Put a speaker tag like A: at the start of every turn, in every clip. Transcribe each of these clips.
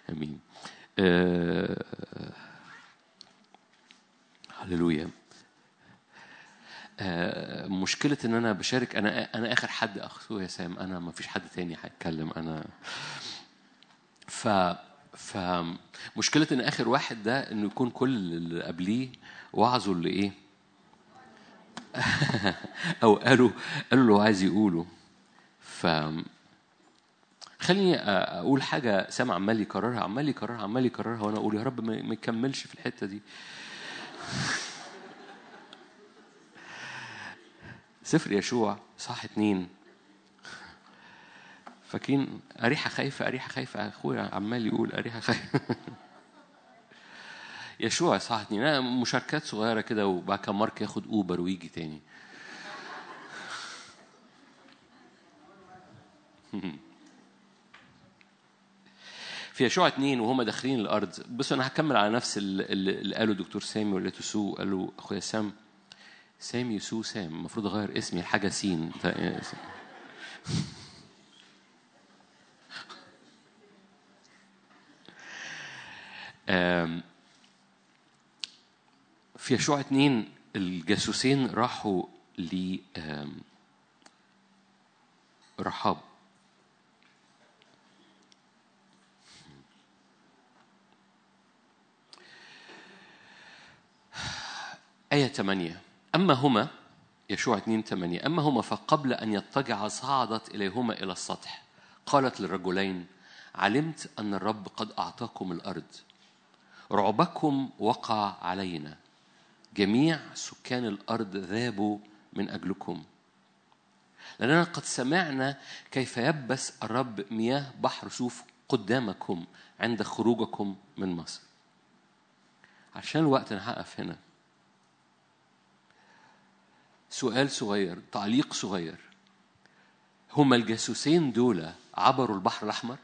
A: امين آه، هللويا آه، مشكلة إن أنا بشارك أنا أنا آخر حد أخذه يا سام أنا ما فيش حد تاني هيتكلم أنا ف ف مشكلة إن آخر واحد ده إنه يكون كل اللي قبليه وعظوا اللي إيه أو قالوا قالوا اللي هو عايز يقوله ف خليني اقول حاجه سام عمال يكررها عمال يكررها عمال يكررها وانا اقول يا رب ما ما يكملش في الحته دي سفر يشوع صح اتنين فاكرين أريحة خايفة أريحة خايفة أخويا عمال يقول أريحة خايفة يشوع صح اتنين أنا مشاركات صغيرة كده وبعد كده مارك ياخد أوبر ويجي تاني في يشوع اتنين وهم داخلين الارض بصوا انا هكمل على نفس اللي اللي قاله دكتور سامي ولا سو قالوا اخويا سام سامي سو سام المفروض اغير اسمي لحاجه سين آم، في يشوع اتنين الجاسوسين راحوا ل آم، رحاب آية 8 أما هما يشوع 2 8 أما هما فقبل أن يضطجعا صعدت إليهما إلى السطح قالت للرجلين علمت أن الرب قد أعطاكم الأرض رعبكم وقع علينا جميع سكان الأرض ذابوا من أجلكم لأننا قد سمعنا كيف يبس الرب مياه بحر سوف قدامكم عند خروجكم من مصر عشان الوقت أنا هقف هنا سؤال صغير تعليق صغير هما الجاسوسين دول عبروا البحر الأحمر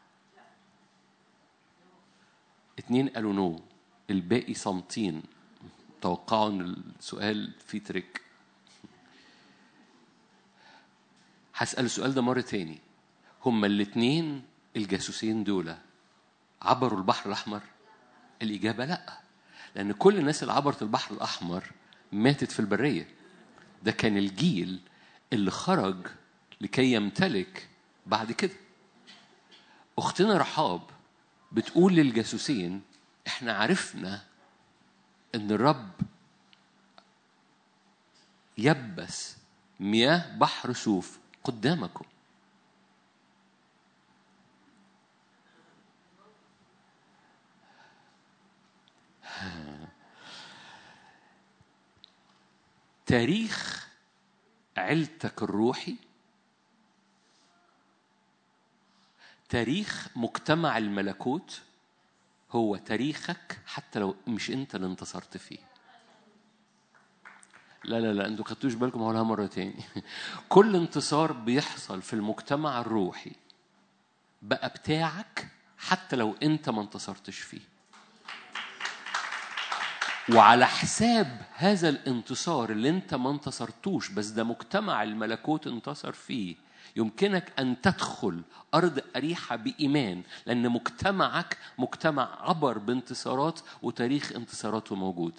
A: اتنين قالوا نو الباقي صامتين توقعوا ان السؤال فيه تريك هسأل السؤال ده مرة تاني هما الاتنين الجاسوسين دول عبروا البحر الأحمر الإجابة لأ لأن كل الناس اللي عبرت البحر الأحمر ماتت في البرية ده كان الجيل اللي خرج لكي يمتلك بعد كده أختنا رحاب بتقول للجاسوسين احنا عرفنا ان الرب يبس مياه بحر سوف قدامكم تاريخ عيلتك الروحي تاريخ مجتمع الملكوت هو تاريخك حتى لو مش انت اللي انتصرت فيه لا لا لا انتوا خدتوش بالكم هقولها مرة تاني كل انتصار بيحصل في المجتمع الروحي بقى بتاعك حتى لو انت ما انتصرتش فيه وعلى حساب هذا الانتصار اللي انت ما انتصرتوش بس ده مجتمع الملكوت انتصر فيه يمكنك ان تدخل ارض اريحه بايمان لان مجتمعك مجتمع عبر بانتصارات وتاريخ انتصاراته موجود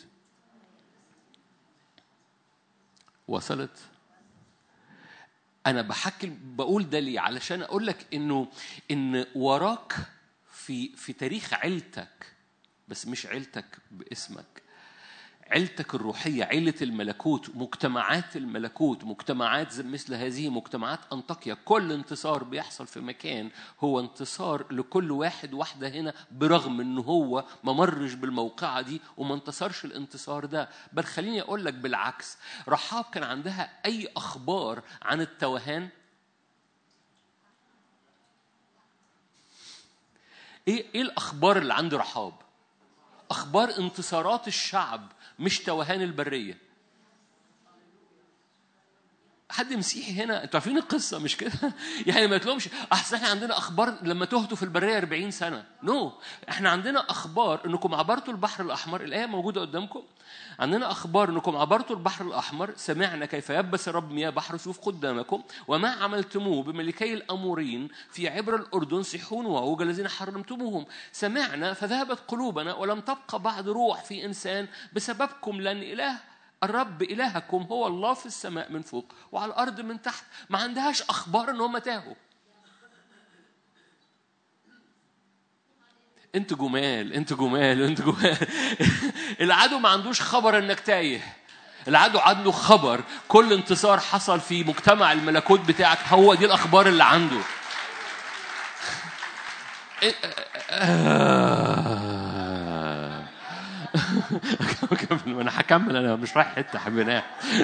A: وصلت انا بحكي بقول ده ليه علشان اقول لك انه ان وراك في في تاريخ عيلتك بس مش عيلتك باسمك عيلتك الروحية عيلة الملكوت مجتمعات الملكوت مجتمعات مثل هذه مجتمعات أنطاكيا كل انتصار بيحصل في مكان هو انتصار لكل واحد واحدة هنا برغم أنه هو ما مرش بالموقعة دي وما انتصرش الانتصار ده بل خليني أقول لك بالعكس رحاب كان عندها أي أخبار عن التوهان ايه ايه الاخبار اللي عند رحاب اخبار انتصارات الشعب مش توهان البريه حد مسيحي هنا انتوا عارفين القصه مش كده يعني ما تلومش احسن احنا عندنا اخبار لما تهتوا في البريه 40 سنه نو no. احنا عندنا اخبار انكم عبرتوا البحر الاحمر الايه موجوده قدامكم عندنا اخبار انكم عبرتوا البحر الاحمر سمعنا كيف يبس الرب مياه بحر سوف قدامكم وما عملتموه بملكي الامورين في عبر الاردن سيحون وعوج الذين حرمتموهم سمعنا فذهبت قلوبنا ولم تبقى بعد روح في انسان بسببكم لان اله الرب إلهكم هو الله في السماء من فوق وعلى الأرض من تحت ما عندهاش أخبار إن هم تاهوا انت جمال انت جمال انت جمال العدو ما عندوش خبر انك تايه العدو عنده خبر كل انتصار حصل في مجتمع الملكوت بتاعك هو دي الاخبار اللي عنده انا هكمل انا مش رايح حته حبيبي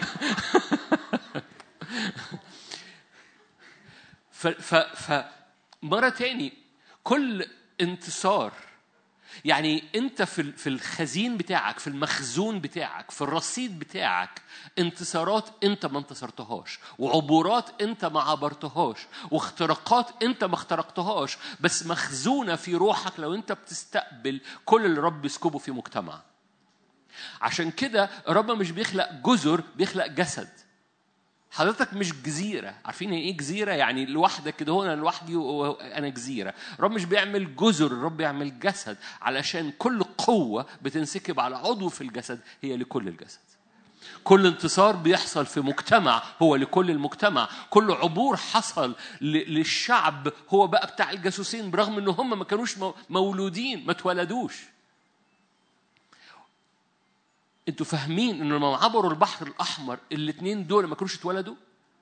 A: ف ف ف مره تاني كل انتصار يعني انت في في الخزين بتاعك في المخزون بتاعك في الرصيد بتاعك انتصارات انت ما انتصرتهاش وعبورات انت ما عبرتهاش واختراقات انت ما اخترقتهاش بس مخزونه في روحك لو انت بتستقبل كل اللي رب يسكبه في مجتمع عشان كده رب مش بيخلق جزر بيخلق جسد حضرتك مش جزيرة عارفين ايه جزيرة يعني لوحدك كده هو انا لوحدي وانا جزيرة الرب مش بيعمل جزر الرب بيعمل جسد علشان كل قوة بتنسكب على عضو في الجسد هي لكل الجسد كل انتصار بيحصل في مجتمع هو لكل المجتمع كل عبور حصل للشعب هو بقى بتاع الجاسوسين برغم ان هم ما كانوش مولودين ما اتولدوش انتوا فاهمين ان لما عبروا البحر الاحمر الاثنين دول ما كانوش اتولدوا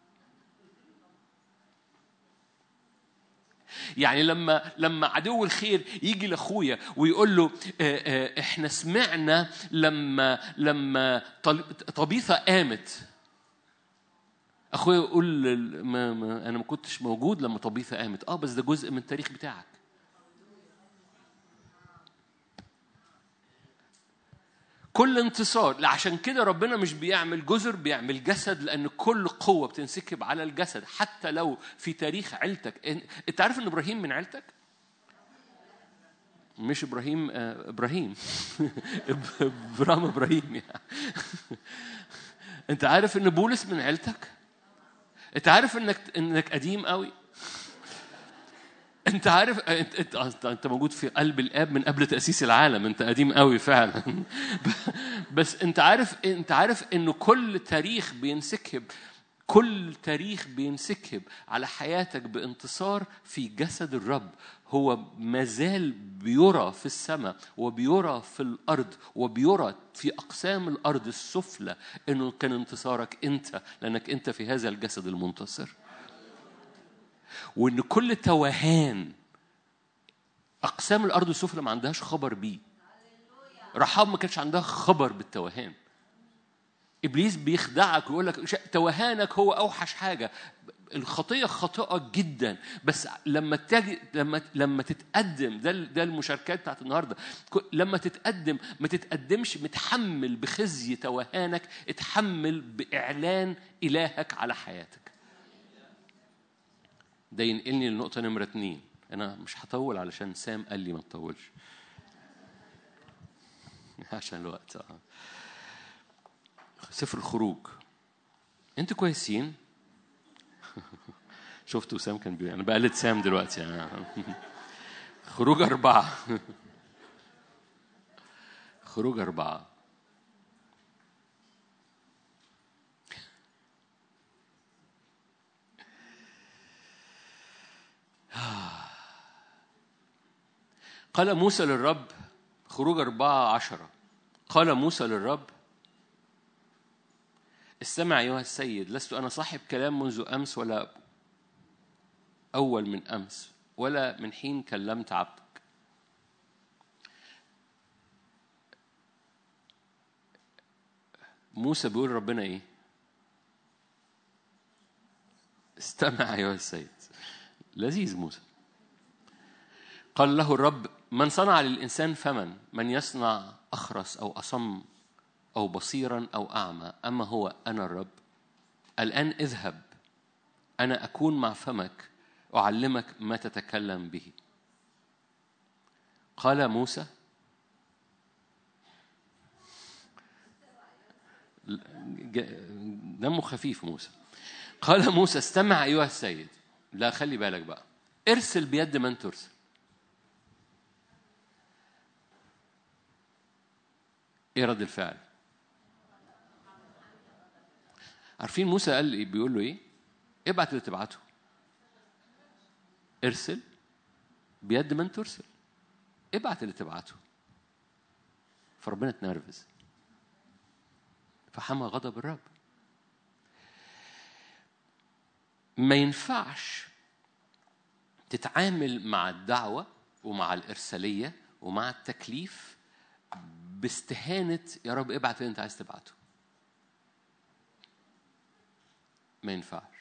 A: يعني لما لما عدو الخير يجي لاخويا ويقول له احنا سمعنا لما لما طبيثه قامت اخويا يقول ما ما انا ما كنتش موجود لما طبيثه قامت اه بس ده جزء من التاريخ بتاعك كل انتصار عشان كده ربنا مش بيعمل جزر بيعمل جسد لان كل قوه بتنسكب على الجسد حتى لو في تاريخ عيلتك انت عارف ان ابراهيم من عيلتك مش ابراهيم آه ابراهيم ابراهيم ابراهيم يعني انت عارف ان بولس من عيلتك انت عارف انك انك قديم قوي انت عارف انت انت, انت موجود في قلب الاب من قبل تاسيس العالم انت قديم قوي فعلا بس انت عارف انت عارف انه كل تاريخ بينسكب كل تاريخ بينسكب على حياتك بانتصار في جسد الرب هو مازال بيرى في السماء وبيرى في الارض وبيرى في اقسام الارض السفلى انه كان انتصارك انت لانك انت في هذا الجسد المنتصر وان كل توهان اقسام الارض السفلى ما عندهاش خبر بيه رحاب ما كانش عندها خبر بالتوهان ابليس بيخدعك ويقول لك توهانك هو اوحش حاجه الخطيه خاطئه جدا بس لما تجي لما لما تتقدم ده ده المشاركات بتاعت النهارده لما تتقدم ما تتقدمش متحمل بخزي توهانك اتحمل باعلان الهك على حياتك ده ينقلني لنقطة نمرة اتنين أنا مش هطول علشان سام قال لي ما تطولش عشان الوقت آه. سفر الخروج انتوا كويسين شفتوا سام كان بيقول انا بقلد سام دلوقتي يعني. خروج أربعة خروج أربعة قال موسى للرب خروج أربعة عشرة قال موسى للرب استمع أيها السيد لست أنا صاحب كلام منذ أمس ولا أول من أمس ولا من حين كلمت عبدك موسى بيقول ربنا إيه استمع أيها السيد لذيذ موسى قال له الرب من صنع للإنسان فمن من يصنع أخرس أو أصم أو بصيرا أو أعمى أما هو أنا الرب الآن اذهب أنا أكون مع فمك أعلمك ما تتكلم به قال موسى دمه خفيف موسى قال موسى استمع أيها السيد لا خلي بالك بقى ارسل بيد من ترسل ايه رد الفعل عارفين موسى قال ايه بيقول له ايه ابعت اللي تبعته ارسل بيد من ترسل ابعت اللي تبعته فربنا اتنرفز فحمى غضب الرب ما ينفعش تتعامل مع الدعوة ومع الإرسالية ومع التكليف باستهانة يا رب ابعت اللي أنت عايز تبعته ما ينفعش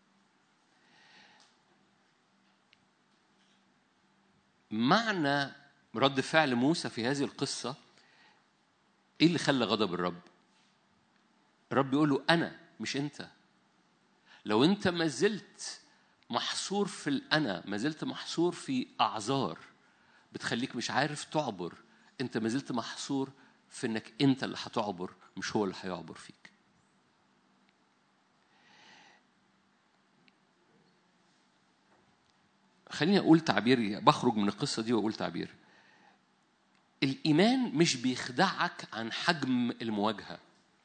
A: معنى رد فعل موسى في هذه القصة إيه اللي خلى غضب الرب؟ الرب يقول له أنا مش أنت لو أنت ما زلت محصور في الأنا ما زلت محصور في أعذار بتخليك مش عارف تعبر أنت ما زلت محصور في إنك أنت اللي هتعبر مش هو اللي هيعبر فيك خليني أقول تعبير بخرج من القصة دي وأقول تعبير الإيمان مش بيخدعك عن حجم المواجهة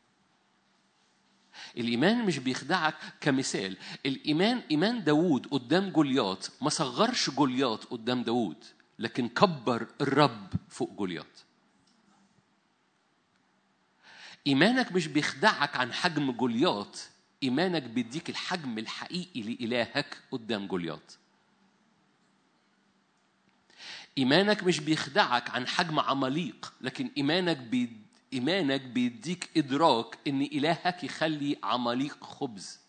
A: الإيمان مش بيخدعك كمثال الإيمان إيمان داوود قدام جولياط ما صغرش جولياط قدام داوود لكن كبر الرب فوق جولياط إيمانك مش بيخدعك عن حجم جولياط إيمانك بيديك الحجم الحقيقي لإلهك قدام جولياط إيمانك مش بيخدعك عن حجم عماليق لكن إيمانك بي... إيمانك بيديك إدراك إن إلهك يخلي عماليق خبز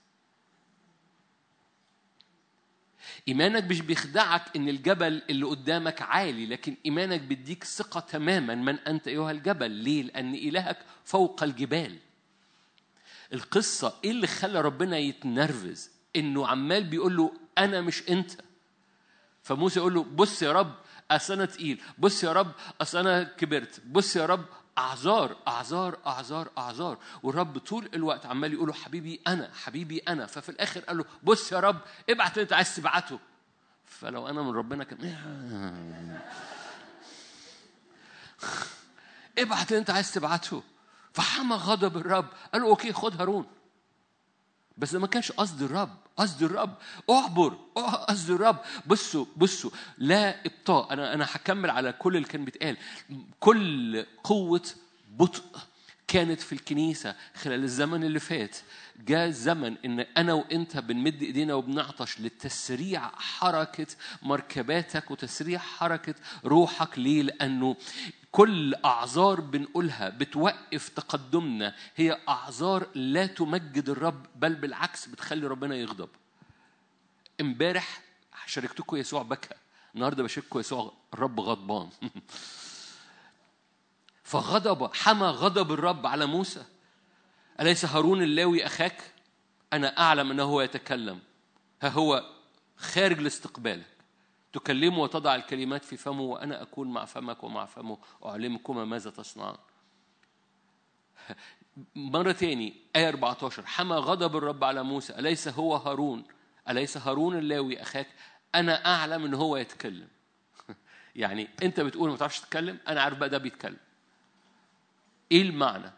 A: إيمانك مش بيخدعك إن الجبل اللي قدامك عالي لكن إيمانك بيديك ثقة تماما من أنت أيها الجبل ليه؟ لأن إلهك فوق الجبال القصة إيه اللي خلى ربنا يتنرفز إنه عمال بيقول له أنا مش أنت فموسى يقول له بص يا رب اصل انا تقيل بص يا رب اصل انا كبرت بص يا رب اعذار اعذار اعذار اعذار والرب طول الوقت عمال يقول له حبيبي انا حبيبي انا ففي الاخر قال له بص يا رب ابعت اللي انت عايز تبعته فلو انا من ربنا كان ابعت اللي انت عايز تبعته فحمى غضب الرب قال له اوكي خد هارون بس ده ما كانش قصد الرب قصد الرب اعبر قصد الرب بصوا بصوا لا ابطاء انا انا هكمل على كل اللي كان بيتقال كل قوه بطء كانت في الكنيسة خلال الزمن اللي فات جاء زمن ان انا وانت بنمد ايدينا وبنعطش لتسريع حركة مركباتك وتسريع حركة روحك ليه لانه كل اعذار بنقولها بتوقف تقدمنا هي اعذار لا تمجد الرب بل بالعكس بتخلي ربنا يغضب امبارح شاركتكم يسوع بكى النهارده بشارككم يسوع الرب غضبان فغضب حمى غضب الرب على موسى أليس هارون اللاوي أخاك أنا أعلم أنه هو يتكلم ها هو خارج لاستقبالك تكلمه وتضع الكلمات في فمه وأنا أكون مع فمك ومع فمه أعلمكما ماذا تصنعان مرة تاني آية 14 حمى غضب الرب على موسى أليس هو هارون أليس هارون اللاوي أخاك أنا أعلم أن هو يتكلم يعني أنت بتقول ما تعرفش تتكلم أنا عارف بقى ده بيتكلم ايه المعنى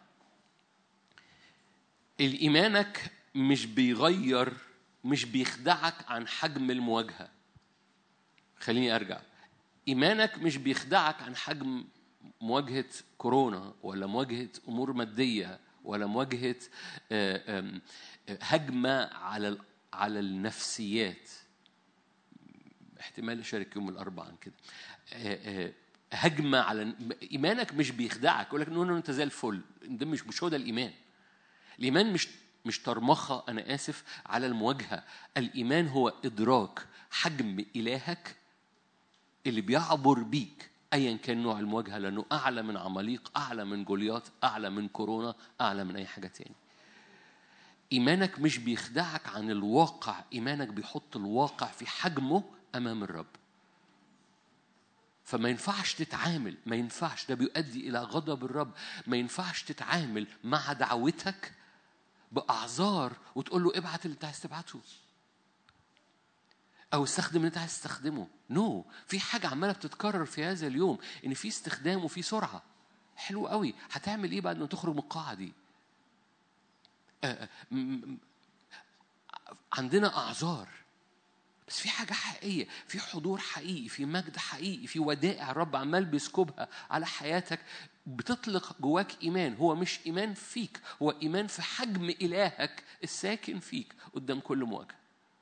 A: الايمانك مش بيغير مش بيخدعك عن حجم المواجهه خليني ارجع ايمانك مش بيخدعك عن حجم مواجهه كورونا ولا مواجهه امور ماديه ولا مواجهه هجمه على على النفسيات احتمال اشارك يوم الاربعاء عن كده هجمه على ايمانك مش بيخدعك يقول لك انه انت زي الفل ده مش مش هو ده الايمان الايمان مش مش ترمخه انا اسف على المواجهه الايمان هو ادراك حجم الهك اللي بيعبر بيك ايا كان نوع المواجهه لانه اعلى من عماليق اعلى من جولياط اعلى من كورونا اعلى من اي حاجه تاني إيمانك مش بيخدعك عن الواقع إيمانك بيحط الواقع في حجمه أمام الرب فما ينفعش تتعامل ما ينفعش ده بيؤدي إلى غضب الرب ما ينفعش تتعامل مع دعوتك بأعذار وتقول له ابعت اللي أنت عايز تبعته أو استخدم اللي أنت عايز تستخدمه نو no. في حاجة عمالة بتتكرر في هذا اليوم إن في استخدام وفي سرعة حلو قوي هتعمل إيه بعد ما تخرج من القاعة دي آه، آه، عندنا أعذار بس في حاجة حقيقية في حضور حقيقي في مجد حقيقي في ودائع الرب عمال بيسكبها على حياتك بتطلق جواك إيمان هو مش إيمان فيك هو إيمان في حجم إلهك الساكن فيك قدام كل مواجهة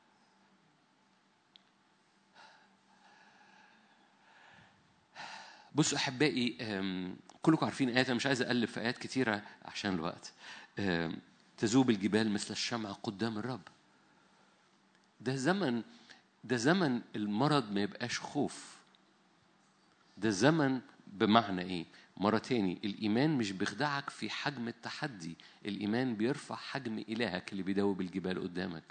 A: بصوا أحبائي كلكم عارفين آيات أنا مش عايز أقلب في آيات كتيرة عشان الوقت تذوب الجبال مثل الشمع قدام الرب ده زمن ده زمن المرض ما يبقاش خوف ده زمن بمعنى ايه مرة تاني الإيمان مش بيخدعك في حجم التحدي الإيمان بيرفع حجم إلهك اللي بيدوب الجبال قدامك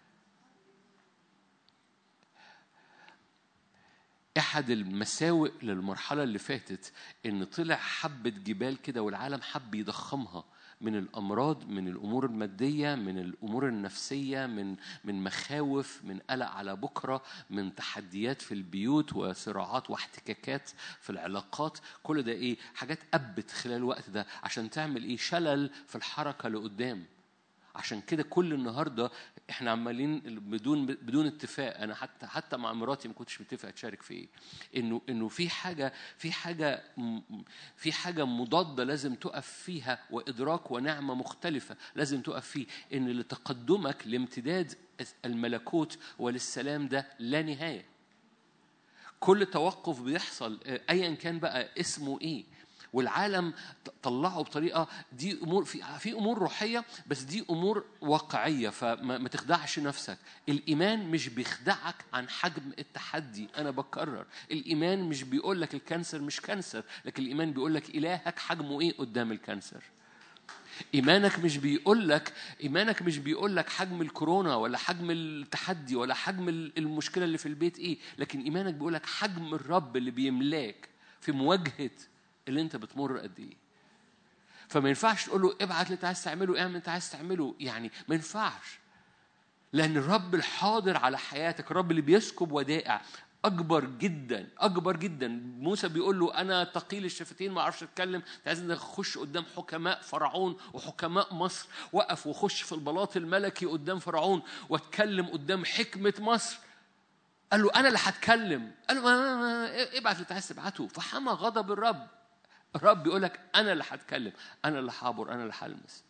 A: أحد المساوئ للمرحلة اللي فاتت إن طلع حبة جبال كده والعالم حب يضخمها من الامراض من الامور الماديه من الامور النفسيه من من مخاوف من قلق على بكره من تحديات في البيوت وصراعات واحتكاكات في العلاقات كل ده ايه حاجات ابت خلال الوقت ده عشان تعمل ايه شلل في الحركه لقدام عشان كده كل النهارده احنا عمالين بدون بدون اتفاق انا حتى حتى مع مراتي ما كنتش متفق اتشارك في ايه انه انه في حاجه في حاجه في حاجه مضاده لازم تقف فيها وادراك ونعمه مختلفه لازم تقف فيه ان لتقدمك لامتداد الملكوت وللسلام ده لا نهايه كل توقف بيحصل ايا كان بقى اسمه ايه والعالم طلعه بطريقه دي امور في في امور روحيه بس دي امور واقعيه فما تخدعش نفسك الايمان مش بيخدعك عن حجم التحدي انا بكرر الايمان مش بيقول لك الكانسر مش كانسر لكن الايمان بيقول لك الهك حجمه ايه قدام الكانسر ايمانك مش بيقول لك ايمانك مش بيقول لك حجم الكورونا ولا حجم التحدي ولا حجم المشكله اللي في البيت ايه لكن ايمانك بيقول لك حجم الرب اللي بيملاك في مواجهه اللي انت بتمر قد ايه فما ينفعش تقول له ابعت اللي انت عايز تعمله اعمل اللي انت عايز تعمله يعني ما ينفعش لان الرب الحاضر على حياتك الرب اللي بيسكب ودائع اكبر جدا اكبر جدا موسى بيقول له انا ثقيل الشفتين ما اعرفش اتكلم انت عايز اخش قدام حكماء فرعون وحكماء مصر وقف وخش في البلاط الملكي قدام فرعون واتكلم قدام حكمه مصر قال له انا اللي هتكلم قال له ابعت اللي انت عايز تبعته فحمى غضب الرب الرب بيقول لك انا اللي هتكلم انا اللي هعبر انا اللي هلمس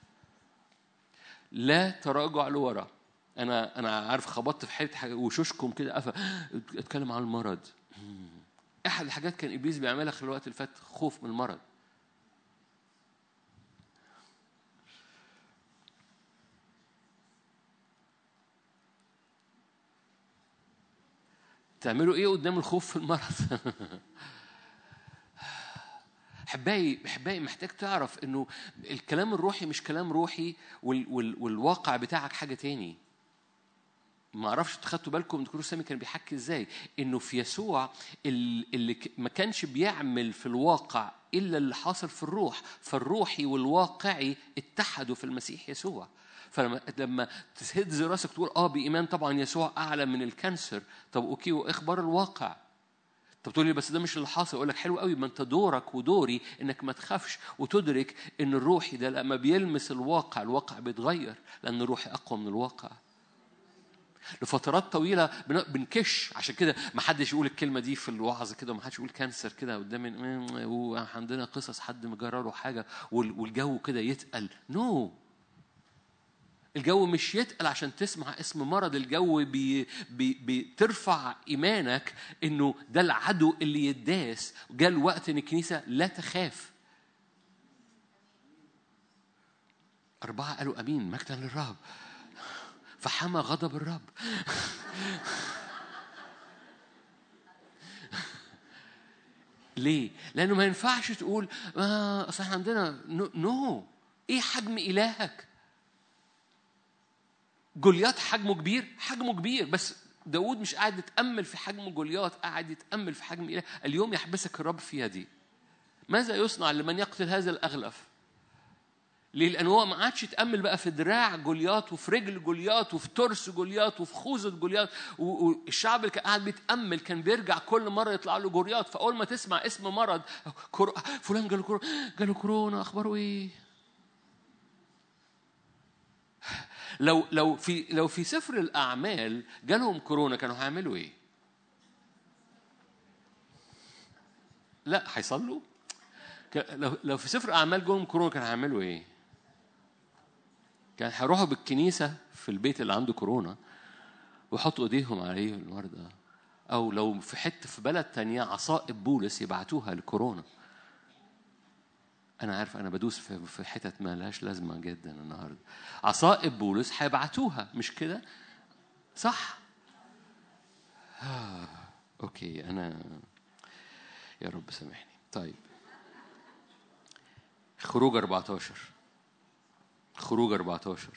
A: لا تراجع لورا انا انا عارف خبطت في حته حاجه وشوشكم كده قفا اتكلم عن المرض احد الحاجات كان ابليس بيعملها خلال الوقت اللي فات خوف من المرض تعملوا ايه قدام الخوف في المرض احبائي احبائي محتاج تعرف انه الكلام الروحي مش كلام روحي وال وال والواقع بتاعك حاجه تاني ما اعرفش خدتوا بالكم دكتور سامي كان بيحكي ازاي انه في يسوع اللي ما كانش بيعمل في الواقع الا اللي حاصل في الروح فالروحي والواقعي اتحدوا في المسيح يسوع فلما لما تهز راسك تقول اه بايمان طبعا يسوع اعلى من الكانسر طب اوكي واخبار الواقع طب تقول لي بس ده مش اللي حاصل اقول لك حلو قوي ما انت دورك ودوري انك ما تخافش وتدرك ان الروحي ده لما بيلمس الواقع الواقع بيتغير لان الروحي اقوى من الواقع لفترات طويله بنكش عشان كده ما حدش يقول الكلمه دي في الوعظ كده وما حدش يقول كانسر كده قدام وعندنا قصص حد مجرى حاجه والجو كده يتقل نو no. الجو مش يتقل عشان تسمع اسم مرض الجو بي بي بترفع إيمانك إنه ده العدو اللي يداس جاء الوقت إن الكنيسة لا تخاف أربعة قالوا أمين مجدا للرب فحمى غضب الرب ليه؟ لأنه ما ينفعش تقول آه أصل احنا عندنا نو no. no. إيه حجم إلهك؟ جوليات حجمه كبير حجمه كبير بس داود مش قاعد يتأمل في حجم جوليات قاعد يتأمل في حجم إله اليوم يحبسك الرب في يدي ماذا يصنع لمن يقتل هذا الأغلف ليه؟ لأن هو ما عادش يتأمل بقى في دراع جوليات وفي رجل جوليات وفي ترس جوليات وفي خوذة جوليات والشعب اللي كان قاعد بيتأمل كان بيرجع كل مرة يطلع له جوليات فأول ما تسمع اسم مرض كور... فلان جاله كورونا جاله كورونا أخباره إيه؟ لو لو في لو في سفر الأعمال جالهم كورونا كانوا هيعملوا إيه؟ لا هيصلوا؟ لو لو في سفر أعمال جالهم كورونا كانوا هيعملوا إيه؟ كان هيروحوا بالكنيسة في البيت اللي عنده كورونا ويحطوا ايديهم عليه المرضى او لو في حته في بلد تانية عصائب بولس يبعتوها لكورونا انا عارف انا بدوس في في حتت ما لهاش لازمه جدا النهارده عصائب بولس هيبعتوها مش كده صح آه. اوكي انا يا رب سامحني طيب خروج 14 خروج 14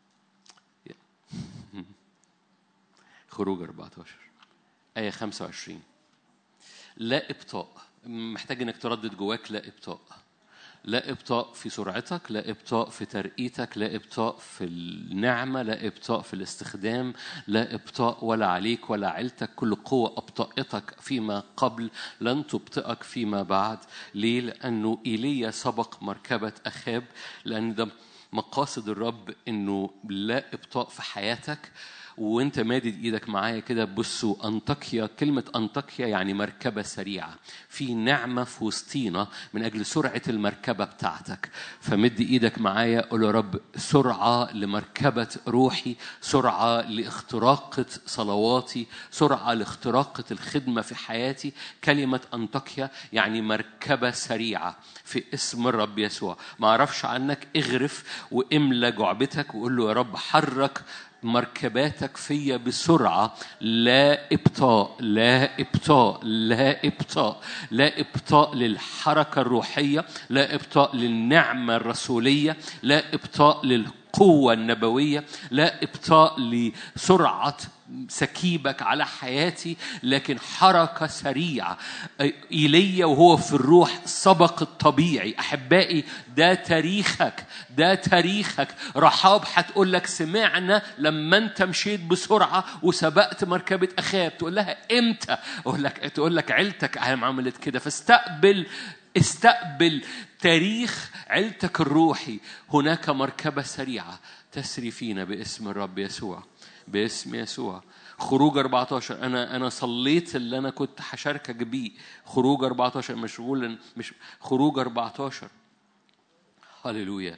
A: خروج 14 آية 25 لا إبطاء محتاج إنك تردد جواك لا إبطاء لا إبطاء في سرعتك لا إبطاء في ترقيتك لا إبطاء في النعمة لا إبطاء في الاستخدام لا إبطاء ولا عليك ولا عيلتك كل قوة أبطأتك فيما قبل لن تبطئك فيما بعد ليه؟ لأنه إيليا سبق مركبة أخاب لأن ده مقاصد الرب انه لا ابطاء في حياتك وانت مادد ايدك معايا كده بصوا انطاكيا كلمه انطاكيا يعني مركبه سريعه في نعمه في وسطينا من اجل سرعه المركبه بتاعتك فمد ايدك معايا قول يا رب سرعه لمركبه روحي سرعه لاختراقه صلواتي سرعه لاختراقه الخدمه في حياتي كلمه انطاكيا يعني مركبه سريعه في اسم الرب يسوع ما اعرفش عنك اغرف واملى جعبتك وقول له يا رب حرك مركباتك فيا بسرعة لا إبطاء لا إبطاء لا إبطاء لا إبطاء للحركة الروحية لا إبطاء للنعمة الرسولية لا إبطاء للقوة النبوية لا إبطاء لسرعة سكيبك على حياتي لكن حركة سريعة إيليا وهو في الروح سبق الطبيعي أحبائي ده تاريخك ده تاريخك رحاب هتقول لك سمعنا لما أنت مشيت بسرعة وسبقت مركبة أخاب تقول لها إمتى أقول لك تقول لك عيلتك عملت كده فاستقبل استقبل تاريخ عيلتك الروحي هناك مركبة سريعة تسري فينا باسم الرب يسوع باسم يسوع خروج 14 انا انا صليت اللي انا كنت هشاركك بيه خروج 14 مشغول مش خروج 14 هللويا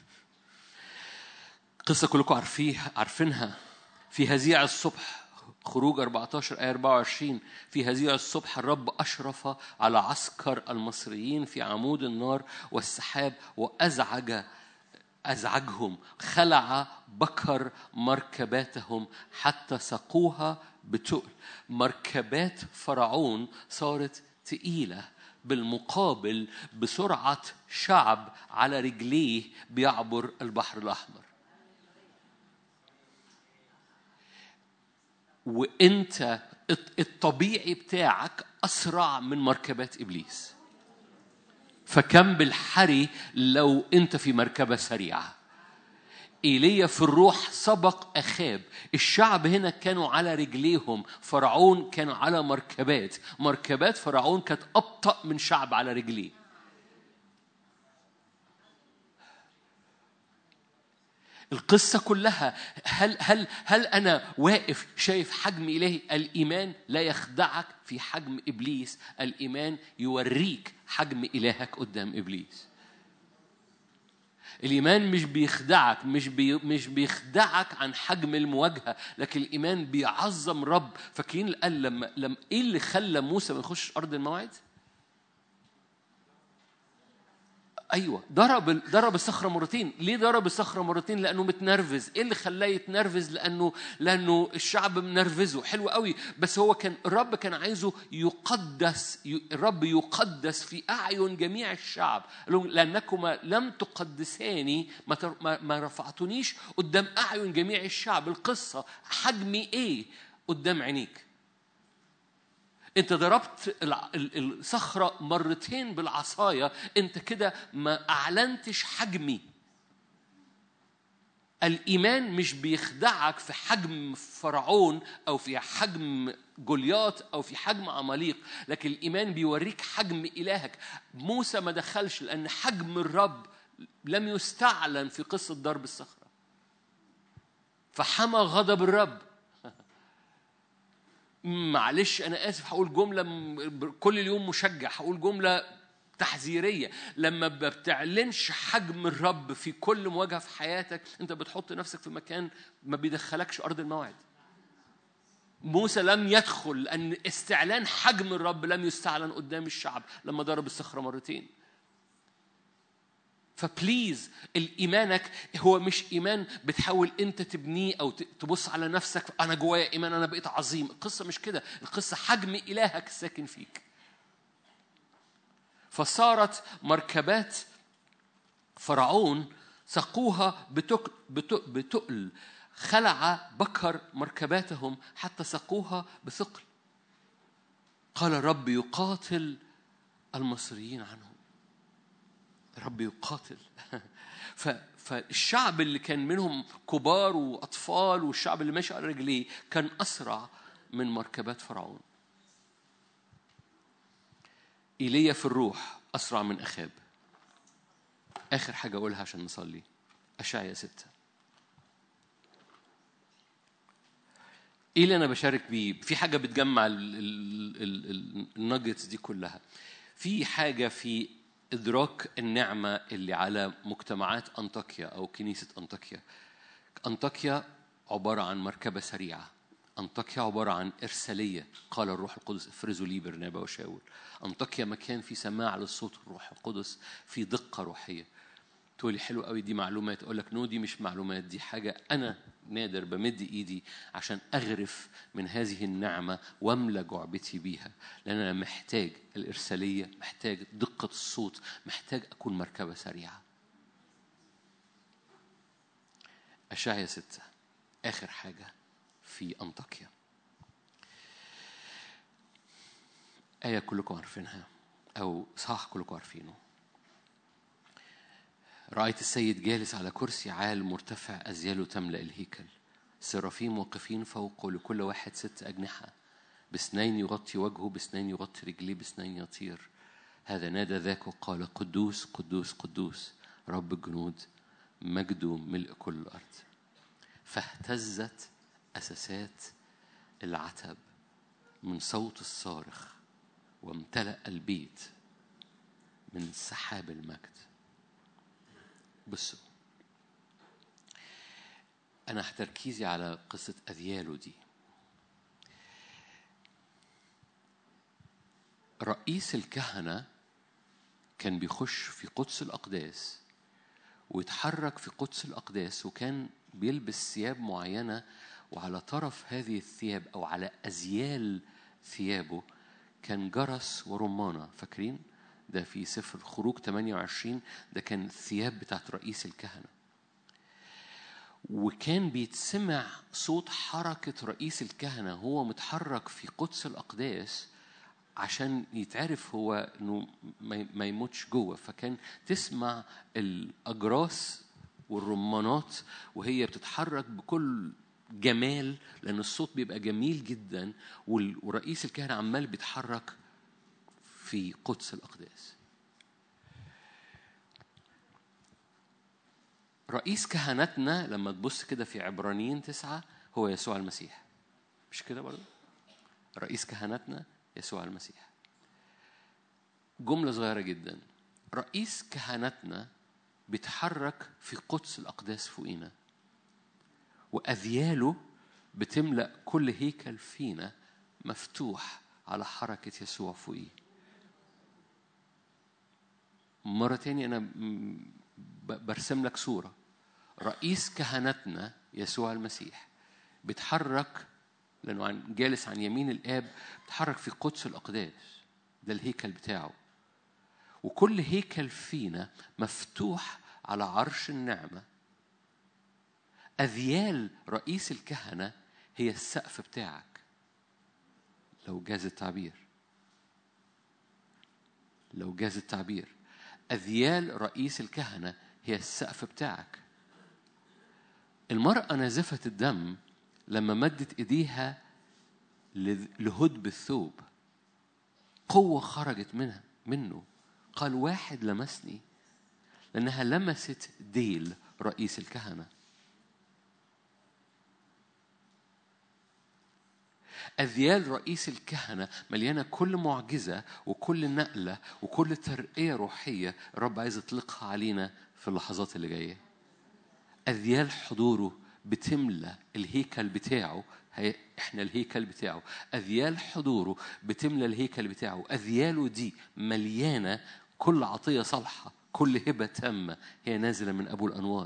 A: قصة كلكم عارفيها عارفينها في هزيع الصبح خروج 14 آية 24 في هزيع الصبح الرب أشرف على عسكر المصريين في عمود النار والسحاب وأزعج أزعجهم خلع بكر مركباتهم حتى سقوها بتقل مركبات فرعون صارت تقيلة بالمقابل بسرعة شعب على رجليه بيعبر البحر الأحمر وانت الطبيعي بتاعك اسرع من مركبات ابليس فكم بالحري لو انت في مركبه سريعه ايليا في الروح سبق اخاب الشعب هنا كانوا على رجليهم فرعون كان على مركبات مركبات فرعون كانت ابطا من شعب على رجليه القصة كلها هل هل هل أنا واقف شايف حجم إلهي؟ الإيمان لا يخدعك في حجم إبليس، الإيمان يوريك حجم إلهك قدام إبليس. الإيمان مش بيخدعك مش بي مش بيخدعك عن حجم المواجهة لكن الإيمان بيعظم رب فاكرين قال لما لما إيه اللي خلى موسى ما يخش أرض الموعد؟ ايوه ضرب ضرب الصخره مرتين ليه ضرب الصخره مرتين لانه متنرفز ايه اللي خلاه يتنرفز لانه لانه الشعب منرفزه حلو قوي بس هو كان الرب كان عايزه يقدس الرب يقدس في اعين جميع الشعب لانكما لم تقدساني ما ما رفعتنيش قدام اعين جميع الشعب القصه حجمي ايه قدام عينيك انت ضربت الصخره مرتين بالعصايه انت كده ما اعلنتش حجمي الايمان مش بيخدعك في حجم فرعون او في حجم جولياط او في حجم عماليق لكن الايمان بيوريك حجم الهك موسى ما دخلش لان حجم الرب لم يستعلن في قصه ضرب الصخره فحمى غضب الرب معلش انا اسف هقول جمله كل اليوم مشجع هقول جمله تحذيريه لما ما بتعلنش حجم الرب في كل مواجهه في حياتك انت بتحط نفسك في مكان ما بيدخلكش ارض الموعد موسى لم يدخل لان استعلان حجم الرب لم يستعلن قدام الشعب لما ضرب الصخره مرتين فبليز الايمانك هو مش ايمان بتحاول انت تبنيه او تبص على نفسك انا جوايا ايمان انا بقيت عظيم القصه مش كده القصه حجم الهك ساكن فيك فصارت مركبات فرعون سقوها بتقل, بتقل خلع بكر مركباتهم حتى سقوها بثقل قال الرب يقاتل المصريين عنهم رب يقاتل فالشعب اللي كان منهم كبار واطفال والشعب اللي ماشي على رجليه كان اسرع من مركبات فرعون ايليا في الروح اسرع من اخاب اخر حاجه اقولها عشان نصلي اشعيا ستة ايه اللي انا بشارك بيه في حاجه بتجمع النجتس دي كلها في حاجه في إدراك النعمة اللي على مجتمعات أنطاكيا أو كنيسة أنطاكيا أنطاكيا عبارة عن مركبة سريعة أنطاكيا عبارة عن إرسالية قال الروح القدس افرزوا لي برنابا وشاول أنطاكيا مكان في سماع للصوت الروح القدس في دقة روحية تقولي حلو قوي دي معلومات اقول لك نو دي مش معلومات دي حاجه انا نادر بمد ايدي عشان اغرف من هذه النعمه واملى جعبتي بيها لان انا محتاج الارساليه محتاج دقه الصوت محتاج اكون مركبه سريعه اشعيا ستة اخر حاجه في انطاكيا آية كلكم عارفينها أو صح كلكم عارفينه رأيت السيد جالس على كرسي عال مرتفع أزياله تملأ الهيكل سرافيم واقفين فوقه لكل واحد ست أجنحة بسنين يغطي وجهه بسنين يغطي رجليه بسنين يطير هذا نادى ذاك وقال قدوس قدوس قدوس رب الجنود مجده ملء كل الأرض فاهتزت أساسات العتب من صوت الصارخ وامتلأ البيت من سحاب المجد بصوا أنا تركيزي على قصة أذياله دي رئيس الكهنة كان بيخش في قدس الأقداس ويتحرك في قدس الأقداس وكان بيلبس ثياب معينة وعلى طرف هذه الثياب أو على أزيال ثيابه كان جرس ورمانة فاكرين؟ ده في سفر خروج 28 ده كان الثياب بتاعت رئيس الكهنة وكان بيتسمع صوت حركة رئيس الكهنة هو متحرك في قدس الأقداس عشان يتعرف هو انه ما يموتش جوه فكان تسمع الاجراس والرمانات وهي بتتحرك بكل جمال لان الصوت بيبقى جميل جدا ورئيس الكهنه عمال بيتحرك في قدس الأقداس رئيس كهنتنا لما تبص كده في عبرانيين تسعة هو يسوع المسيح مش كده برضه رئيس كهنتنا يسوع المسيح جملة صغيرة جدا رئيس كهنتنا بيتحرك في قدس الأقداس فوقينا وأذياله بتملأ كل هيكل فينا مفتوح على حركة يسوع فوقيه مرة تاني أنا م- ب- برسم لك صورة رئيس كهنتنا يسوع المسيح بيتحرك لأنه عن جالس عن يمين الآب بيتحرك في قدس الأقداس ده الهيكل بتاعه وكل هيكل فينا مفتوح على عرش النعمة أذيال رئيس الكهنة هي السقف بتاعك لو جاز التعبير لو جاز التعبير أذيال رئيس الكهنة هي السقف بتاعك المرأة نازفة الدم لما مدت إيديها لذ- لهدب الثوب قوة خرجت منها منه قال واحد لمسني لأنها لمست ديل رئيس الكهنة أذيال رئيس الكهنة مليانة كل معجزة وكل نقلة وكل ترقية روحية الرب عايز يطلقها علينا في اللحظات اللي جاية أذيال حضوره بتملى الهيكل بتاعه هي احنا الهيكل بتاعه أذيال حضوره بتملى الهيكل بتاعه أذياله دي مليانة كل عطية صالحة كل هبة تامة هي نازلة من أبو الأنوار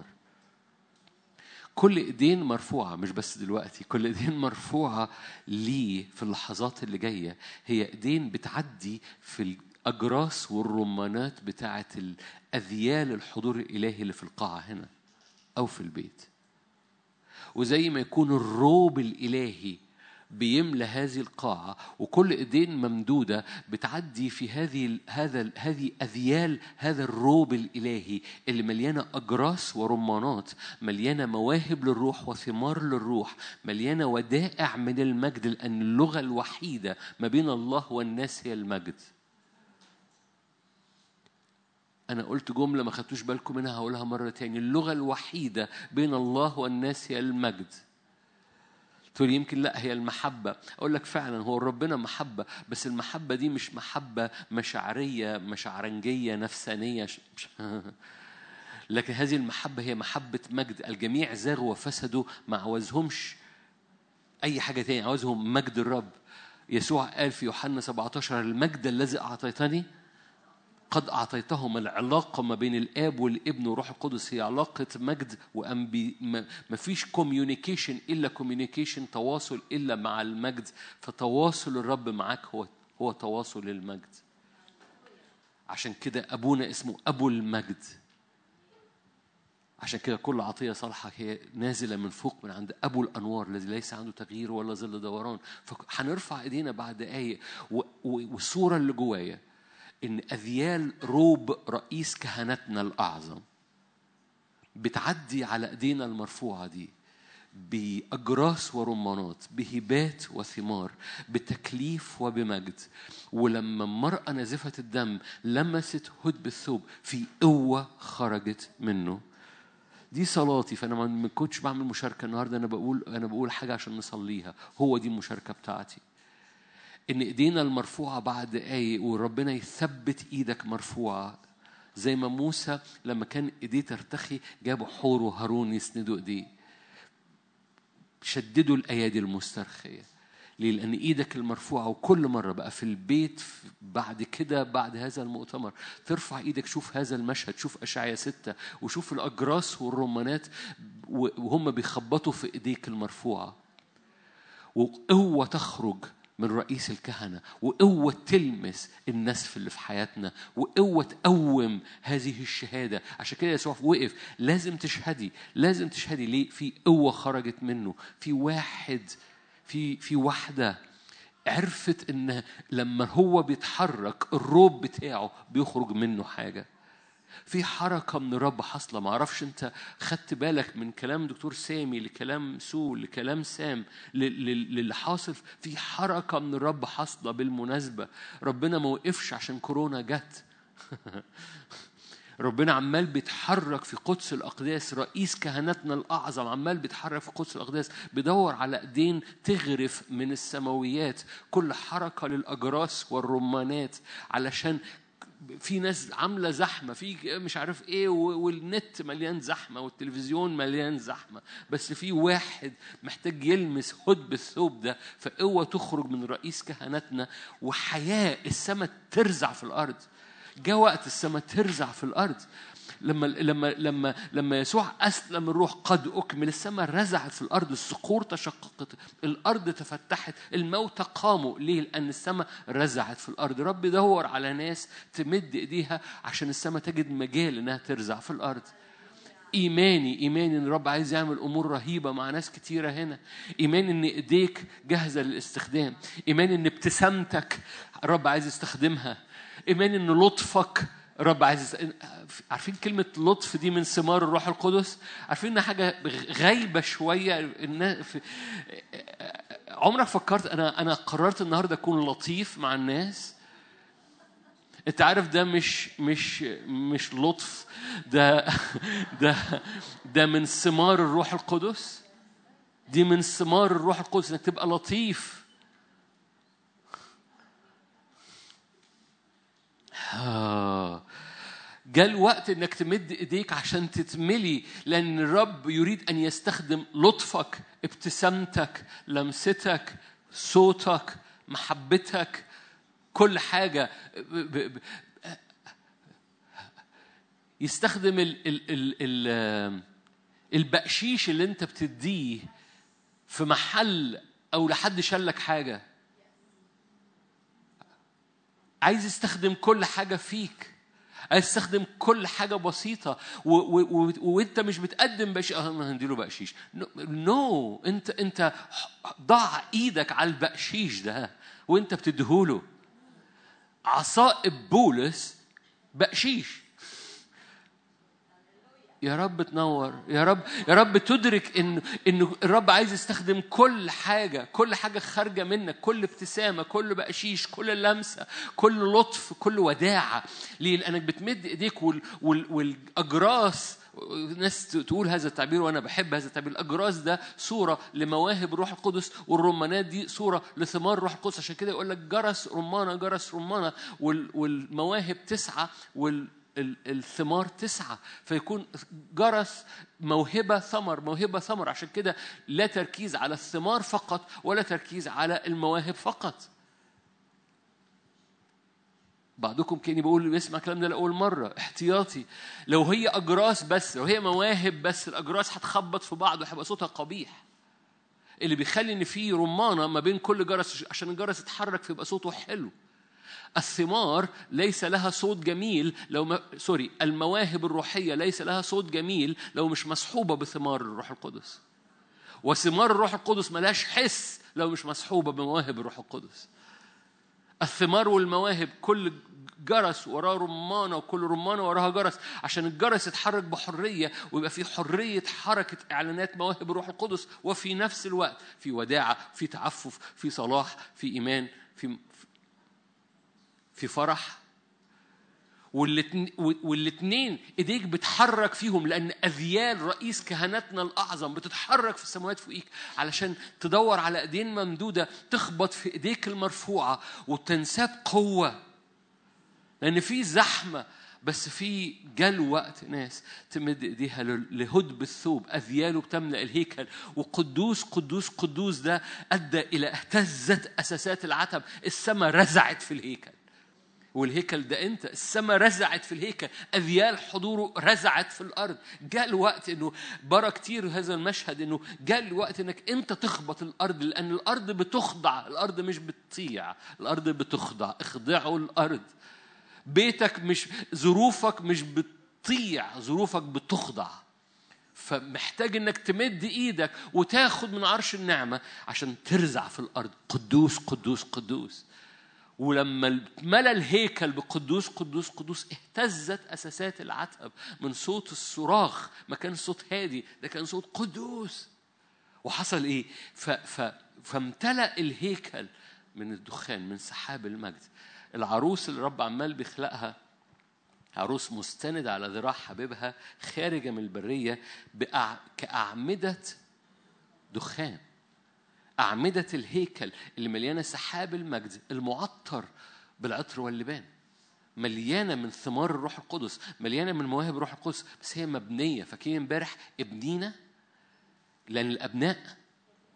A: كل ايدين مرفوعه مش بس دلوقتي كل ايدين مرفوعه ليه في اللحظات اللي جايه هي ايدين بتعدي في الاجراس والرمانات بتاعه الاذيال الحضور الالهي اللي في القاعه هنا او في البيت وزي ما يكون الروب الالهي بيملى هذه القاعة وكل ايدين ممدودة بتعدي في هذه هذا هذه أذيال هذا الروب الإلهي اللي مليانة أجراس ورمانات مليانة مواهب للروح وثمار للروح مليانة ودائع من المجد لأن اللغة الوحيدة ما بين الله والناس هي المجد أنا قلت جملة ما خدتوش بالكم منها هقولها مرة تاني اللغة الوحيدة بين الله والناس هي المجد تقول يمكن لا هي المحبة أقول لك فعلا هو ربنا محبة بس المحبة دي مش محبة مشاعرية مشاعرنجية نفسانية ش- مش لكن هذه المحبة هي محبة مجد الجميع زاغوا وفسدوا ما عوزهمش أي حاجة تاني عاوزهم مجد الرب يسوع قال في يوحنا 17 المجد الذي أعطيتني قد أعطيتهم العلاقة ما بين الآب والابن والروح القدس هي علاقة مجد وأنبي ما فيش كوميونيكيشن إلا كوميونيكيشن تواصل إلا مع المجد فتواصل الرب معاك هو هو تواصل المجد عشان كده أبونا اسمه أبو المجد عشان كده كل عطية صالحة هي نازلة من فوق من عند أبو الأنوار الذي ليس عنده تغيير ولا ظل دوران فهنرفع إيدينا بعد دقايق و- و- والصورة اللي جوايا إن أذيال روب رئيس كهنتنا الأعظم بتعدي على ايدينا المرفوعه دي باجراس ورمانات بهبات وثمار بتكليف وبمجد ولما المراه نازفه الدم لمست هدب الثوب في قوه خرجت منه دي صلاتي فانا ما- ما كنتش بعمل مشاركه النهارده انا بقول انا بقول حاجه عشان نصليها هو دي المشاركه بتاعتي ان ايدينا المرفوعه بعد دقايق وربنا يثبت ايدك مرفوعه زي ما موسى لما كان ايديه ترتخي جابوا حور وهارون يسندوا ايديه شددوا الايادي المسترخيه ليه؟ لأن إيدك المرفوعة وكل مرة بقى في البيت في- بعد كده بعد هذا المؤتمر ترفع إيدك شوف هذا المشهد شوف أشعيا ستة وشوف الأجراس والرمانات و- وهم بيخبطوا في إيديك المرفوعة وقوة تخرج من رئيس الكهنة وقوة تلمس النسف اللي في حياتنا وقوة تقوم هذه الشهادة عشان كده يسوع وقف لازم تشهدي لازم تشهدي ليه في قوة خرجت منه في واحد في في واحدة عرفت ان لما هو بيتحرك الروب بتاعه بيخرج منه حاجه في حركة من الرب حاصلة ما اعرفش انت خدت بالك من كلام دكتور سامي لكلام سو لكلام سام ل- ل- للي حاصل في حركة من الرب حاصلة بالمناسبة ربنا ما وقفش عشان كورونا جت ربنا عمال بيتحرك في قدس الأقداس رئيس كهنتنا الأعظم عمال بيتحرك في قدس الأقداس بيدور على إيدين تغرف من السماويات كل حركة للأجراس والرمانات علشان في ناس عاملة زحمة في مش عارف ايه و- والنت مليان زحمة والتلفزيون مليان زحمة بس في واحد محتاج يلمس هدب الثوب ده فقوة تخرج من رئيس كهنتنا وحياة السماء ترزع في الأرض جاء وقت السماء ترزع في الارض لما لما لما لما يسوع اسلم الروح قد اكمل السماء رزعت في الارض الصخور تشققت الارض تفتحت الموتى قاموا ليه لان السماء رزعت في الارض رب يدور على ناس تمد ايديها عشان السماء تجد مجال انها ترزع في الارض ايماني ايماني ان الرب عايز يعمل امور رهيبه مع ناس كتيره هنا ايماني ان ايديك جاهزه للاستخدام ايماني ان ابتسامتك الرب عايز يستخدمها ايماني ان لطفك الرب عايز يست... عارفين كلمة لطف دي من ثمار الروح القدس؟ عارفين إنها حاجة غايبة شوية النا- في... عمرك فكرت أنا أنا قررت النهاردة أكون لطيف مع الناس؟ انت عارف ده مش مش مش لطف ده ده ده من ثمار الروح القدس دي من ثمار الروح القدس انك تبقى لطيف آه. جاء الوقت انك تمد ايديك عشان تتملي لان الرب يريد ان يستخدم لطفك ابتسامتك لمستك صوتك محبتك كل حاجه ب- ب- يستخدم ال ال ال ال البقشيش اللي انت بتديه في محل او لحد شالك حاجه عايز يستخدم كل حاجه فيك عايز يستخدم كل حاجة بسيطة و- و- و- وانت مش بتقدم بقشيش اه ما هنديله بقشيش نو no. انت انت ضع ايدك على البقشيش ده وانت بتديهوله عصائب بولس بقشيش يا رب تنور يا رب يا رب تدرك ان ان الرب عايز يستخدم كل حاجه كل حاجه خارجه منك كل ابتسامه كل بقشيش كل لمسه كل لطف كل وداعه ليه لانك بتمد ايديك وال وال والاجراس ناس تقول هذا التعبير وانا بحب هذا التعبير الاجراس ده صوره لمواهب الروح القدس والرمانات دي صوره لثمار الروح القدس عشان كده يقول لك جرس رمانه جرس رمانه وال والمواهب تسعه وال ال- الثمار تسعة فيكون جرس موهبة ثمر موهبة ثمر عشان كده لا تركيز على الثمار فقط ولا تركيز على المواهب فقط بعضكم كاني بقول بيسمع الكلام ده لاول مره احتياطي لو هي اجراس بس لو هي مواهب بس الاجراس هتخبط في بعض وهيبقى صوتها قبيح اللي بيخلي ان في رمانه ما بين كل جرس عشان الجرس يتحرك فيبقى صوته حلو الثمار ليس لها صوت جميل لو ما سوري المواهب الروحيه ليس لها صوت جميل لو مش مصحوبه بثمار الروح القدس وثمار الروح القدس ملهاش حس لو مش مصحوبه بمواهب الروح القدس الثمار والمواهب كل جرس وراه رمانة وكل رمانة وراها جرس عشان الجرس يتحرك بحرية ويبقى في حرية حركة إعلانات مواهب الروح القدس وفي نفس الوقت في وداعة في تعفف في صلاح في إيمان في في فرح والاتن- والاتنين ايديك بتحرك فيهم لان اذيال رئيس كهنتنا الاعظم بتتحرك في السماوات فوقيك علشان تدور على ايدين ممدوده تخبط في ايديك المرفوعه وتنساب قوه لان في زحمه بس في جال وقت ناس تمد ايديها ل- لهدب الثوب اذياله بتملا الهيكل وقدوس قدوس قدوس ده ادى الى اهتزت اساسات العتب السماء رزعت في الهيكل والهيكل ده انت السماء رزعت في الهيكل اذيال حضوره رزعت في الارض جاء الوقت انه برا كتير هذا المشهد انه جاء الوقت انك انت تخبط الارض لان الارض بتخضع الارض مش بتطيع الارض بتخضع اخضعوا الارض بيتك مش ظروفك مش بتطيع ظروفك بتخضع فمحتاج انك تمد ايدك وتاخد من عرش النعمه عشان ترزع في الارض قدوس قدوس قدوس ولما ملا الهيكل بقدوس قدوس قدوس اهتزت اساسات العتب من صوت الصراخ ما كان صوت هادي ده كان صوت قدوس وحصل ايه ف ف فامتلأ الهيكل من الدخان من سحاب المجد العروس اللي الرب عمال بيخلقها عروس مستند على ذراع حبيبها خارجة من البرية بأع... كأعمدة دخان أعمدة الهيكل اللي مليانة سحاب المجد المعطر بالعطر واللبان مليانة من ثمار الروح القدس مليانة من مواهب الروح القدس بس هي مبنية فاكرين امبارح ابنينا لأن الأبناء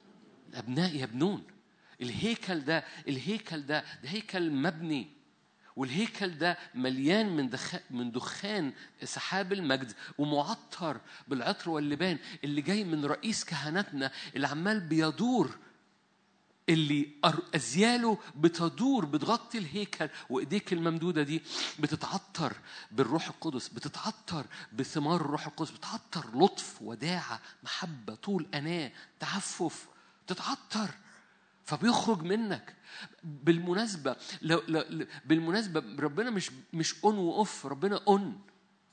A: الأبناء يبنون الهيكل ده الهيكل ده ده هيكل مبني والهيكل ده مليان من دخان من دخان سحاب المجد ومعطر بالعطر واللبان اللي جاي من رئيس كهنتنا اللي عمال بيدور اللي أزياله بتدور بتغطي الهيكل وإيديك الممدودة دي بتتعطر بالروح القدس بتتعطر بثمار الروح القدس بتعطر لطف وداعة محبة طول أناة تعفف تتعطر فبيخرج منك بالمناسبة لو, لو بالمناسبة ربنا مش مش اون واوف ربنا اون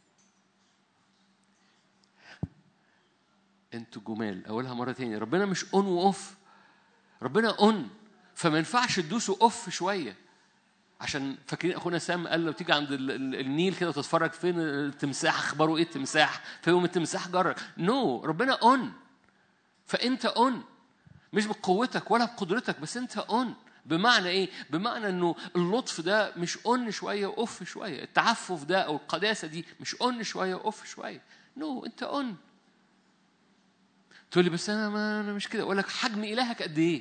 A: انتوا جمال اقولها مرة تاني ربنا مش اون واوف ربنا اون فما ينفعش تدوسوا اوف شوية عشان فاكرين اخونا سام قال لو تيجي عند النيل كده وتتفرج فين التمساح اخباره ايه التمساح فيقوم التمساح جرك نو no. ربنا اون فانت اون مش بقوتك ولا بقدرتك بس انت اون بمعنى ايه؟ بمعنى انه اللطف ده مش اون شويه واوف شويه، التعفف ده او القداسه دي مش اون شويه واوف شويه، نو no, انت اون. تقول لي بس انا ما انا مش كده، اقول لك حجم الهك قد ايه؟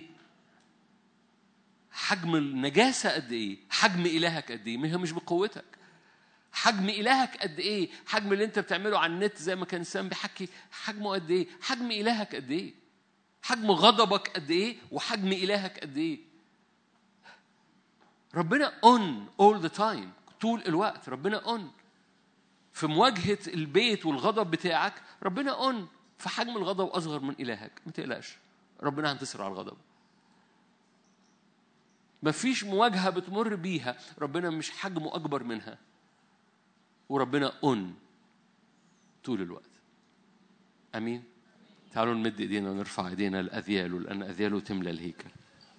A: حجم النجاسه قد ايه؟ حجم الهك قد ايه؟ هي مش بقوتك. حجم الهك قد ايه؟ حجم اللي انت بتعمله على النت زي ما كان سام بيحكي حجمه قد ايه؟ حجم الهك قد ايه؟ حجم غضبك قد ايه وحجم الهك قد ايه ربنا اون اول ذا تايم طول الوقت ربنا اون في مواجهه البيت والغضب بتاعك ربنا اون فحجم الغضب اصغر من الهك ما تقلقش ربنا هينتصر على الغضب مفيش مواجهة بتمر بيها ربنا مش حجمه أكبر منها وربنا أون طول الوقت أمين تعالوا نمد ايدينا ونرفع ايدينا لاذياله لان اذياله تملى الهيكل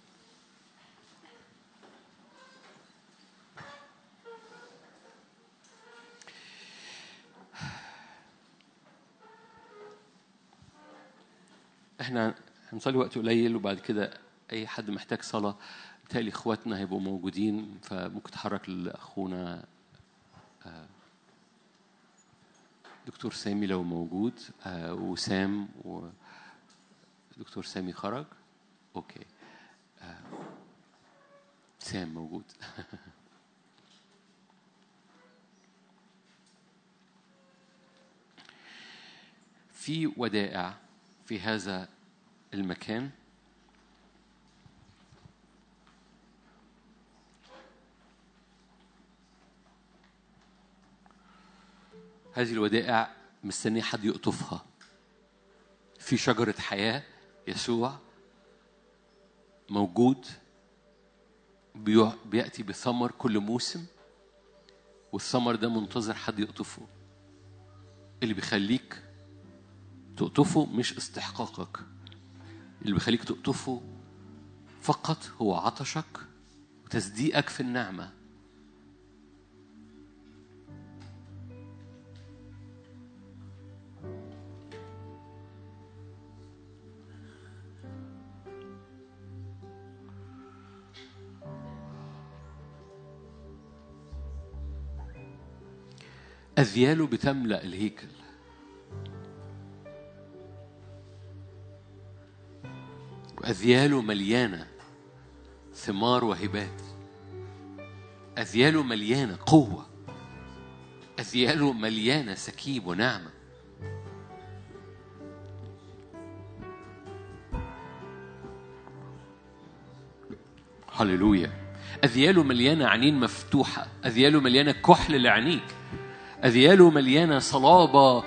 A: احنا هنصلي وقت قليل وبعد كده اي حد محتاج صلاه بالتالي اخواتنا هيبقوا موجودين فممكن تحرك لاخونا دكتور سامي لو موجود آه وسام و دكتور سامي خرج اوكي آه سام موجود في ودائع في هذا المكان هذه الودائع مستنية حد يقطفها في شجرة حياة يسوع موجود بيأتي بثمر كل موسم والثمر ده منتظر حد يقطفه اللي بيخليك تقطفه مش استحقاقك اللي بيخليك تقطفه فقط هو عطشك وتصديقك في النعمه أذياله بتملأ الهيكل وأذياله مليانة ثمار وهبات أذياله مليانة قوة أذياله مليانة سكيب ونعمة هللويا أذياله مليانة عينين مفتوحة أذياله مليانة كحل لعينيك أذياله مليانة صلابة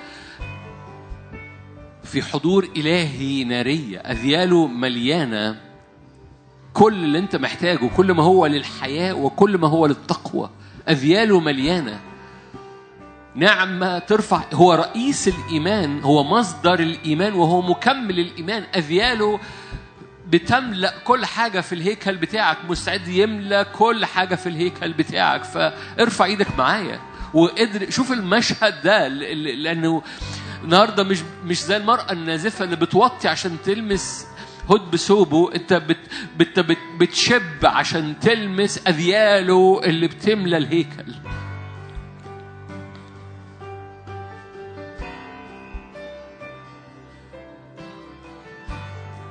A: في حضور إلهي نارية أذياله مليانة كل اللي أنت محتاجه كل ما هو للحياة وكل ما هو للتقوى أذياله مليانة نعمة ترفع هو رئيس الإيمان هو مصدر الإيمان وهو مكمل الإيمان أذياله بتملأ كل حاجة في الهيكل بتاعك مستعد يملأ كل حاجة في الهيكل بتاعك فارفع ايدك معايا وقدر شوف المشهد ده لانه النهارده مش مش زي المراه النازفه اللي بتوطي عشان تلمس هد بثوبه انت بت بت بت بتشب عشان تلمس اذياله اللي بتملى الهيكل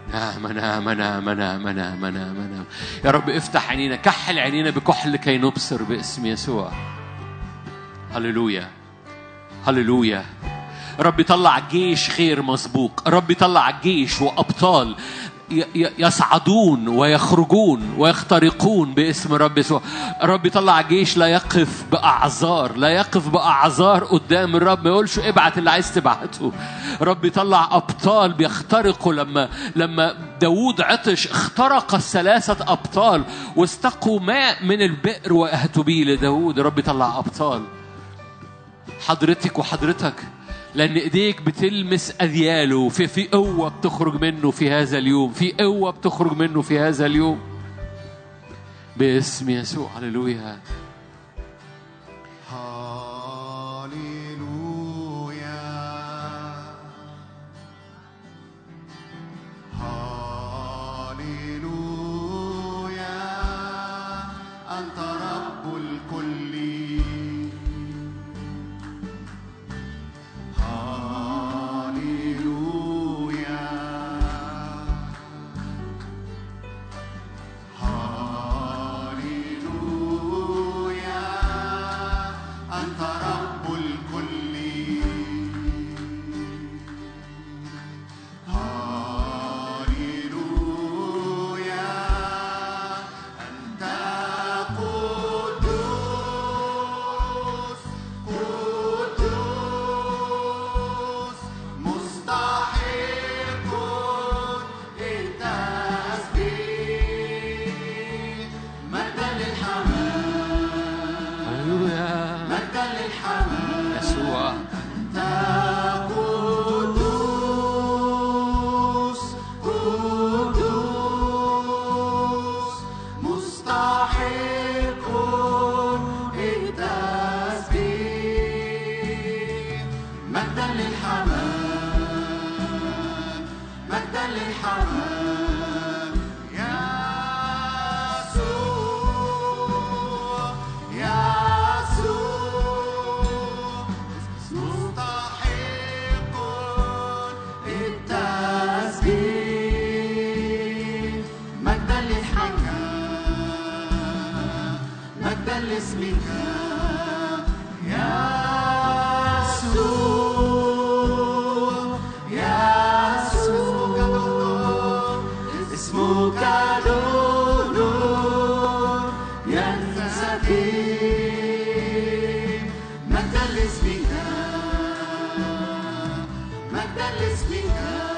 A: نعم نعم نعم نعم نعم نعم نعم يا رب افتح عينينا كحل عينينا بكحل كي نبصر باسم يسوع هللويا هللويا رب يطلع جيش غير مسبوق رب يطلع جيش وابطال ي- ي- يصعدون ويخرجون ويخترقون باسم رب يسوع رب يطلع جيش لا يقف باعذار لا يقف باعذار قدام الرب ما يقولش ابعت اللي عايز تبعته رب يطلع ابطال بيخترقوا لما لما داوود عطش اخترق الثلاثه ابطال واستقوا ماء من البئر واهتوا به لداوود رب يطلع ابطال حضرتك وحضرتك لأن إيديك بتلمس أذياله في في قوة بتخرج منه في هذا اليوم في قوة بتخرج منه في هذا اليوم باسم يسوع هللويا
B: هاليلويا هاليلويا أنت رب الكل هاليلويا هاليلويا أنت رب الكل هاليلويا أنت قدوس قدوس مستحق التسبيح مجدا للحمام
A: هللويا
B: مجدا للحمام
A: يسوع
B: قدوس قدوس مستحق التسبيح مجدا للحمام مجدا للحمام يسوع يسوع مستحق التسبيح مجدا للحمام مجدا لاسمك يسوع يسوع اسمك نور ينسكب مجدا لاسمك مجدا لاسمك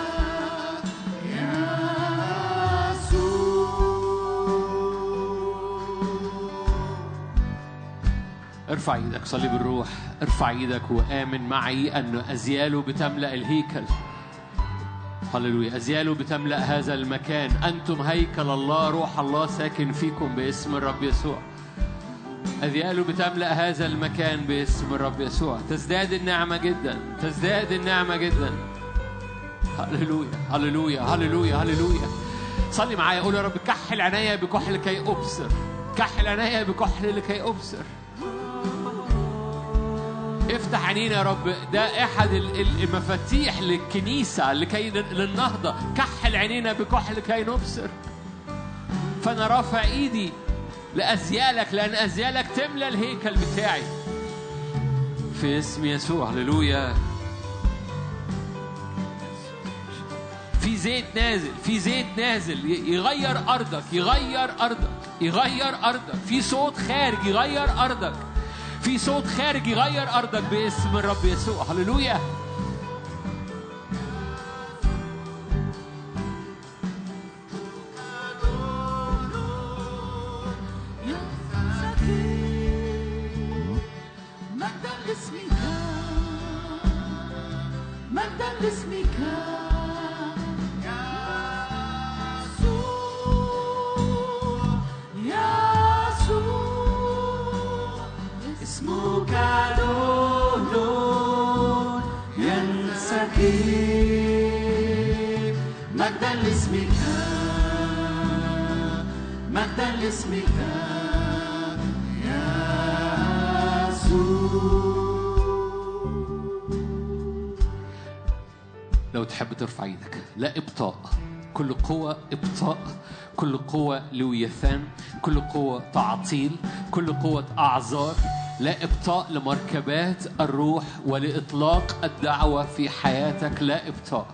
B: يسوع
A: ارفع ايدك صلي بالروح ارفع ايدك وآمن معي أن أزياله بتملأ الهيكل هللويا أزياله بتملأ هذا المكان أنتم هيكل الله روح الله ساكن فيكم باسم الرب يسوع أذياله بتملأ هذا المكان باسم الرب يسوع تزداد النعمة جدا تزداد النعمة جدا هللويا هللويا هللويا هللويا صلي معايا قول يا رب كحل عينيا بكحل كي أبصر كحل عينيا بكحل لكي أبصر افتح عينينا يا رب ده احد ال- ال- المفاتيح للكنيسه لكي ن- للنهضه كحل عينينا بكحل كي نبصر فانا رافع ايدي لازيالك لان ازيالك تملى الهيكل بتاعي في اسم يسوع هللويا في زيت نازل في زيت نازل ي- يغير ارضك يغير ارضك يغير ارضك في صوت خارج يغير ارضك في صوت خارج يغير ارضك باسم الرب يسوع هللويا
B: مجدا لاسمك مجدا لاسمك يسوع يسوع اسمك نور نور ينسكب مجدا لاسمك مجدا لاسمك يسوع
A: لو تحب ترفع ايدك لا ابطاء كل قوة إبطاء كل قوة لويثان كل قوة تعطيل كل قوة أعذار لا إبطاء لمركبات الروح ولإطلاق الدعوة في حياتك لا إبطاء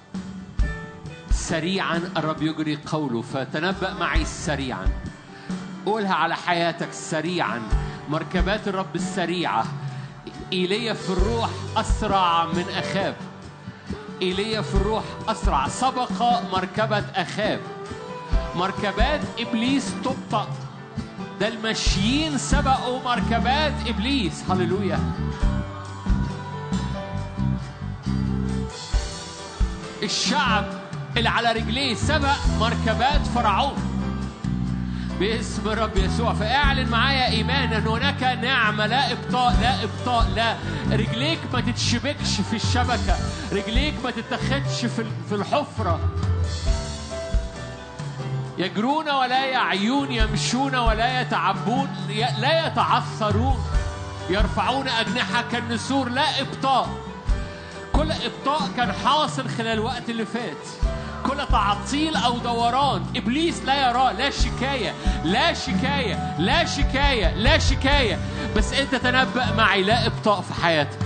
A: سريعا الرب يجري قوله فتنبأ معي سريعا قولها على حياتك سريعا مركبات الرب السريعة إيليا في الروح أسرع من أخاب إيليا في الروح أسرع سبق مركبة أخاب مركبات إبليس تبطأ ده الماشيين سبقوا مركبات إبليس هللويا الشعب اللي على رجليه سبق مركبات فرعون باسم الرب يسوع فاعلن معايا ايمان ان هناك نعمه لا ابطاء لا ابطاء لا رجليك ما تتشبكش في الشبكه رجليك ما تتخدش في في الحفره يجرون ولا يعيون يمشون ولا يتعبون ي- لا يتعثرون يرفعون اجنحه كالنسور لا ابطاء كل ابطاء كان حاصل خلال الوقت اللي فات كل تعطيل او دوران ابليس لا يراه لا شكايه لا شكايه لا شكايه لا شكايه بس انت تنبأ معي لا ابطاء في حياتك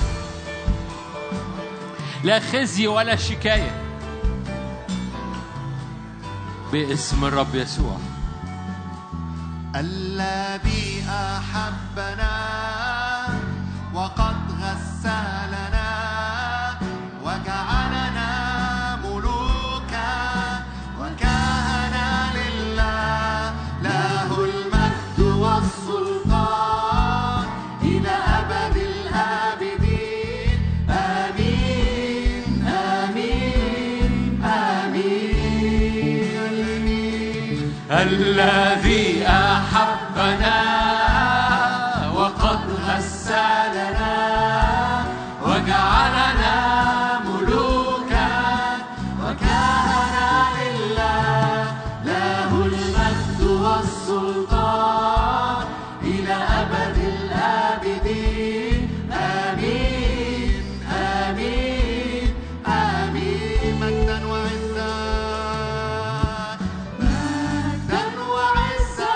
A: لا خزي ولا شكايه باسم الرب يسوع
C: الذي أحبنا وقد غسلنا وجعلنا ملوكا وكهنا لله له المجد والسلطان إلى أبد الآبدين آمين آمين آمين
A: الذي أحبنا وقد غسلنا وجعلنا ملوكا
C: وكهنا لله له المجد والسلطان إلى أبد الآبدين آمين آمين آمين مجدا وعزا مجدا وعزا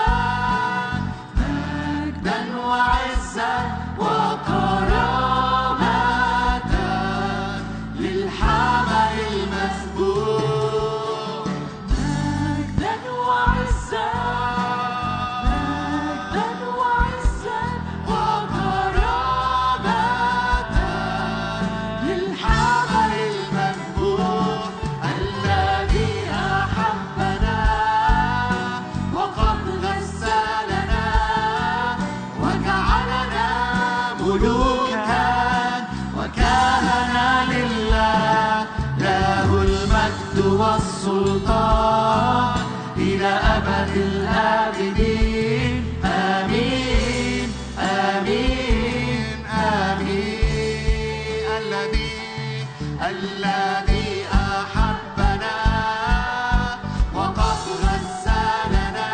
C: مجدا وعزا وكرامة للحمل المسبوق مجدا وعزا مجدا وعزا وكرامة للحمل المسبوق الذي أحبنا وقد غسلنا وجعلنا ملوكا وكهنا لله له المجد والسلطان إلى أبد الآبدين آمين آمين آمين الذي الذي أحبنا وقد غسلنا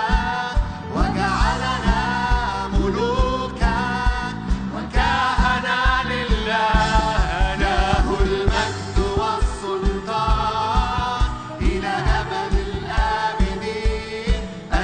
C: وجعلنا ملوكا وكهنا لله له المجد والسلطان إلى أبد الآبدين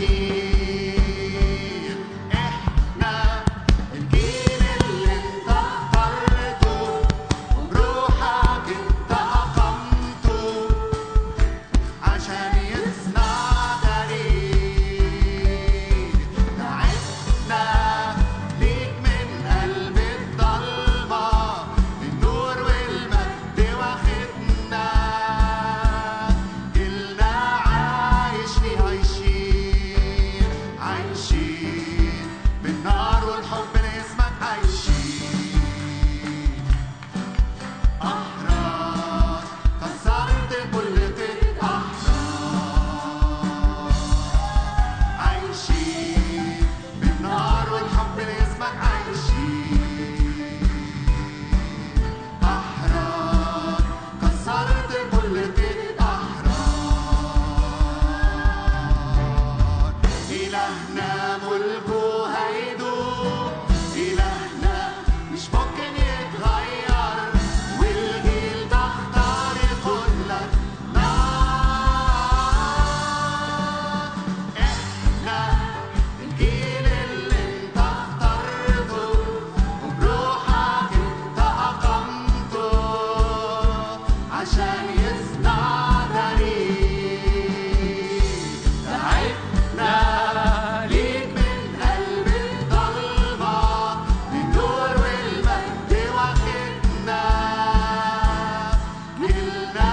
C: عايشين احنا الجيل اللي انت اخترته وبروحك انت اقمته عشان يصنع تاريخ تعبنا ليك من قلب الضلمة النور والمجد واخدنا جيلنا عايش فيه عايشين عايشين بالنار والحب لاسمك عايشين أحرار كسرت كل بيت أحرار عايشين بالنار والحب لاسمك عايشين أحرار كسرت كل بيت أحرار إلهنا ملكه هيدوم إلهنا مش ممكن يتغير والجيل ده اختار يكون لك نار احنا الجيل اللي انت اخترته وبروحك انت اقمته عشان يصنع تاريخ تعبنا ليك من قلب الضلمة النور والمجد واخدنا جيلنا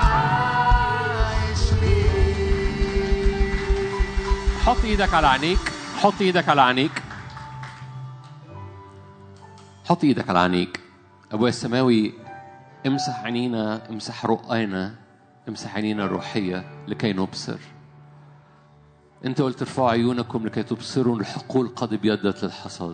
C: عايش ليك
A: حط ايدك على عينيك حط ايدك على عينيك حط ايدك على عينيك ابويا السماوي امسح عينينا امسح رؤانا امسح عينينا الروحيه لكي نبصر انت قلت ارفعوا عيونكم لكي تبصروا الحقول قد ابيضت للحصاد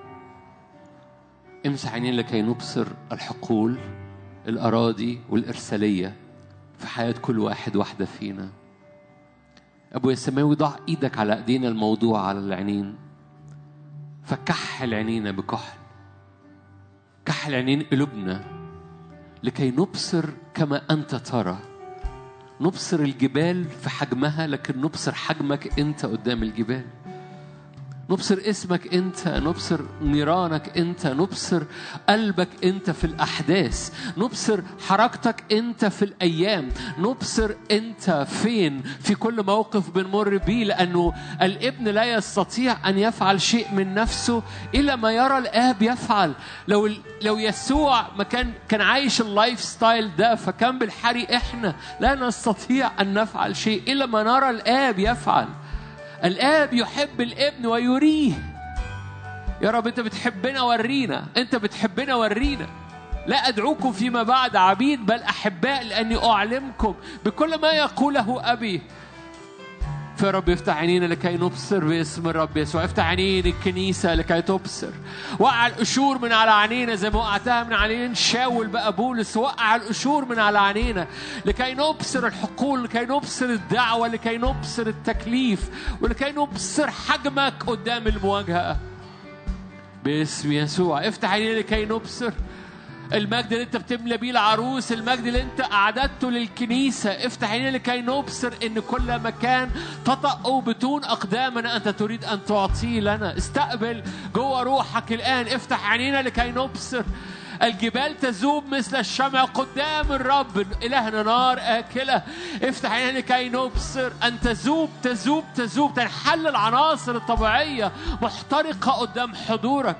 A: امسح عينينا لكي نبصر الحقول الاراضي والارساليه في حياه كل واحد واحده فينا أبويا السماوي ضع إيدك على إيدينا الموضوع على العينين فكحل عينينا بكحل كحل عينين قلوبنا لكي نبصر كما أنت ترى نبصر الجبال في حجمها لكن نبصر حجمك أنت قدام الجبال نبصر اسمك انت نبصر نيرانك انت نبصر قلبك انت في الاحداث نبصر حركتك انت في الايام نبصر انت فين في كل موقف بنمر بيه لانه الابن لا يستطيع ان يفعل شيء من نفسه الا ما يرى الاب يفعل لو لو يسوع ما كان كان عايش اللايف ستايل ده فكان بالحري احنا لا نستطيع ان نفعل شيء الا ما نرى الاب يفعل الآب يحب الابن ويريه يا رب أنت بتحبنا ورينا أنت بتحبنا ورينا لا أدعوكم فيما بعد عبيد بل أحباء لأني أعلمكم بكل ما يقوله أبي فيا رب افتح عينينا لكي نبصر باسم الرب يسوع افتح عينين الكنيسة لكي تبصر وقع القشور من على عينينا زي ما وقعتها من عينين شاول بقى بولس وقع القشور من على عينينا لكي نبصر الحقول لكي نبصر الدعوة لكي نبصر التكليف ولكي نبصر حجمك قدام المواجهة باسم يسوع افتح عينينا لكي نبصر المجد اللي انت بتملى بيه العروس المجد اللي انت اعددته للكنيسه افتح عينينا لكي نبصر ان كل مكان تطأ بطون اقدامنا انت تريد ان تعطيه لنا استقبل جوه روحك الان افتح عينينا لكي نبصر الجبال تذوب مثل الشمع قدام الرب إلهنا نار آكلة افتح عينينا لكي نبصر أن تذوب تذوب تذوب تنحل العناصر الطبيعية محترقة قدام حضورك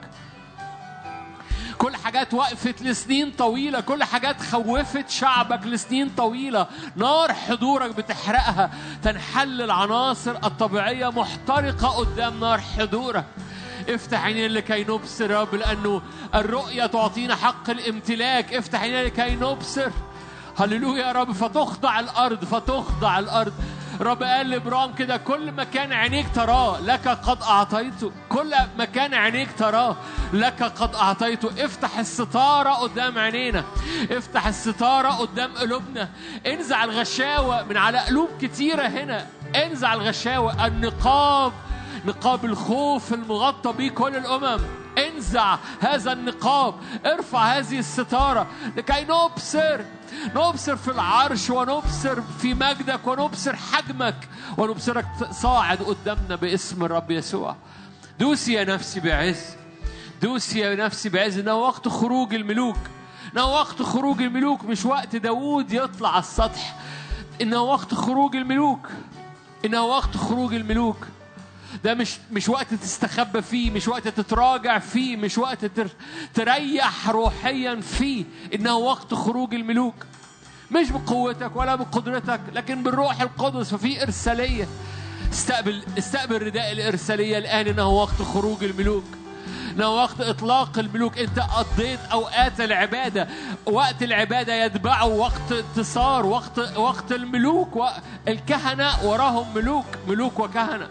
A: كل حاجات وقفت لسنين طويلة كل حاجات خوفت شعبك لسنين طويلة نار حضورك بتحرقها تنحل العناصر الطبيعية محترقة قدام نار حضورك افتح عينينا لكي نبصر يا رب لأنه الرؤية تعطينا حق الامتلاك افتح عينينا لكي نبصر هللويا يا رب فتخضع الأرض فتخضع الأرض رب قال لابرام كده كل مكان عينيك تراه لك قد اعطيته كل مكان عينيك تراه لك قد اعطيته افتح الستاره قدام عينينا افتح الستاره قدام قلوبنا انزع الغشاوه من على قلوب كتيره هنا انزع الغشاوه النقاب نقاب الخوف المغطى بيه كل الامم انزع هذا النقاب ارفع هذه الستارة لكي نبصر نبصر في العرش ونبصر في مجدك ونبصر حجمك ونبصرك صاعد قدامنا باسم الرب يسوع دوسي يا نفسي بعز دوسي يا نفسي بعز انه وقت خروج الملوك انه وقت خروج الملوك مش وقت داوود يطلع على السطح انه وقت خروج الملوك انه وقت خروج الملوك ده مش مش وقت تستخبى فيه مش وقت تتراجع فيه مش وقت تر تريح روحيا فيه انه وقت خروج الملوك مش بقوتك ولا بقدرتك لكن بالروح القدس ففي ارساليه استقبل استقبل رداء الارساليه الان انه وقت خروج الملوك انه وقت اطلاق الملوك انت قضيت اوقات العباده وقت العباده يتبعه وقت انتصار وقت وقت الملوك الكهنه وراهم ملوك ملوك وكهنه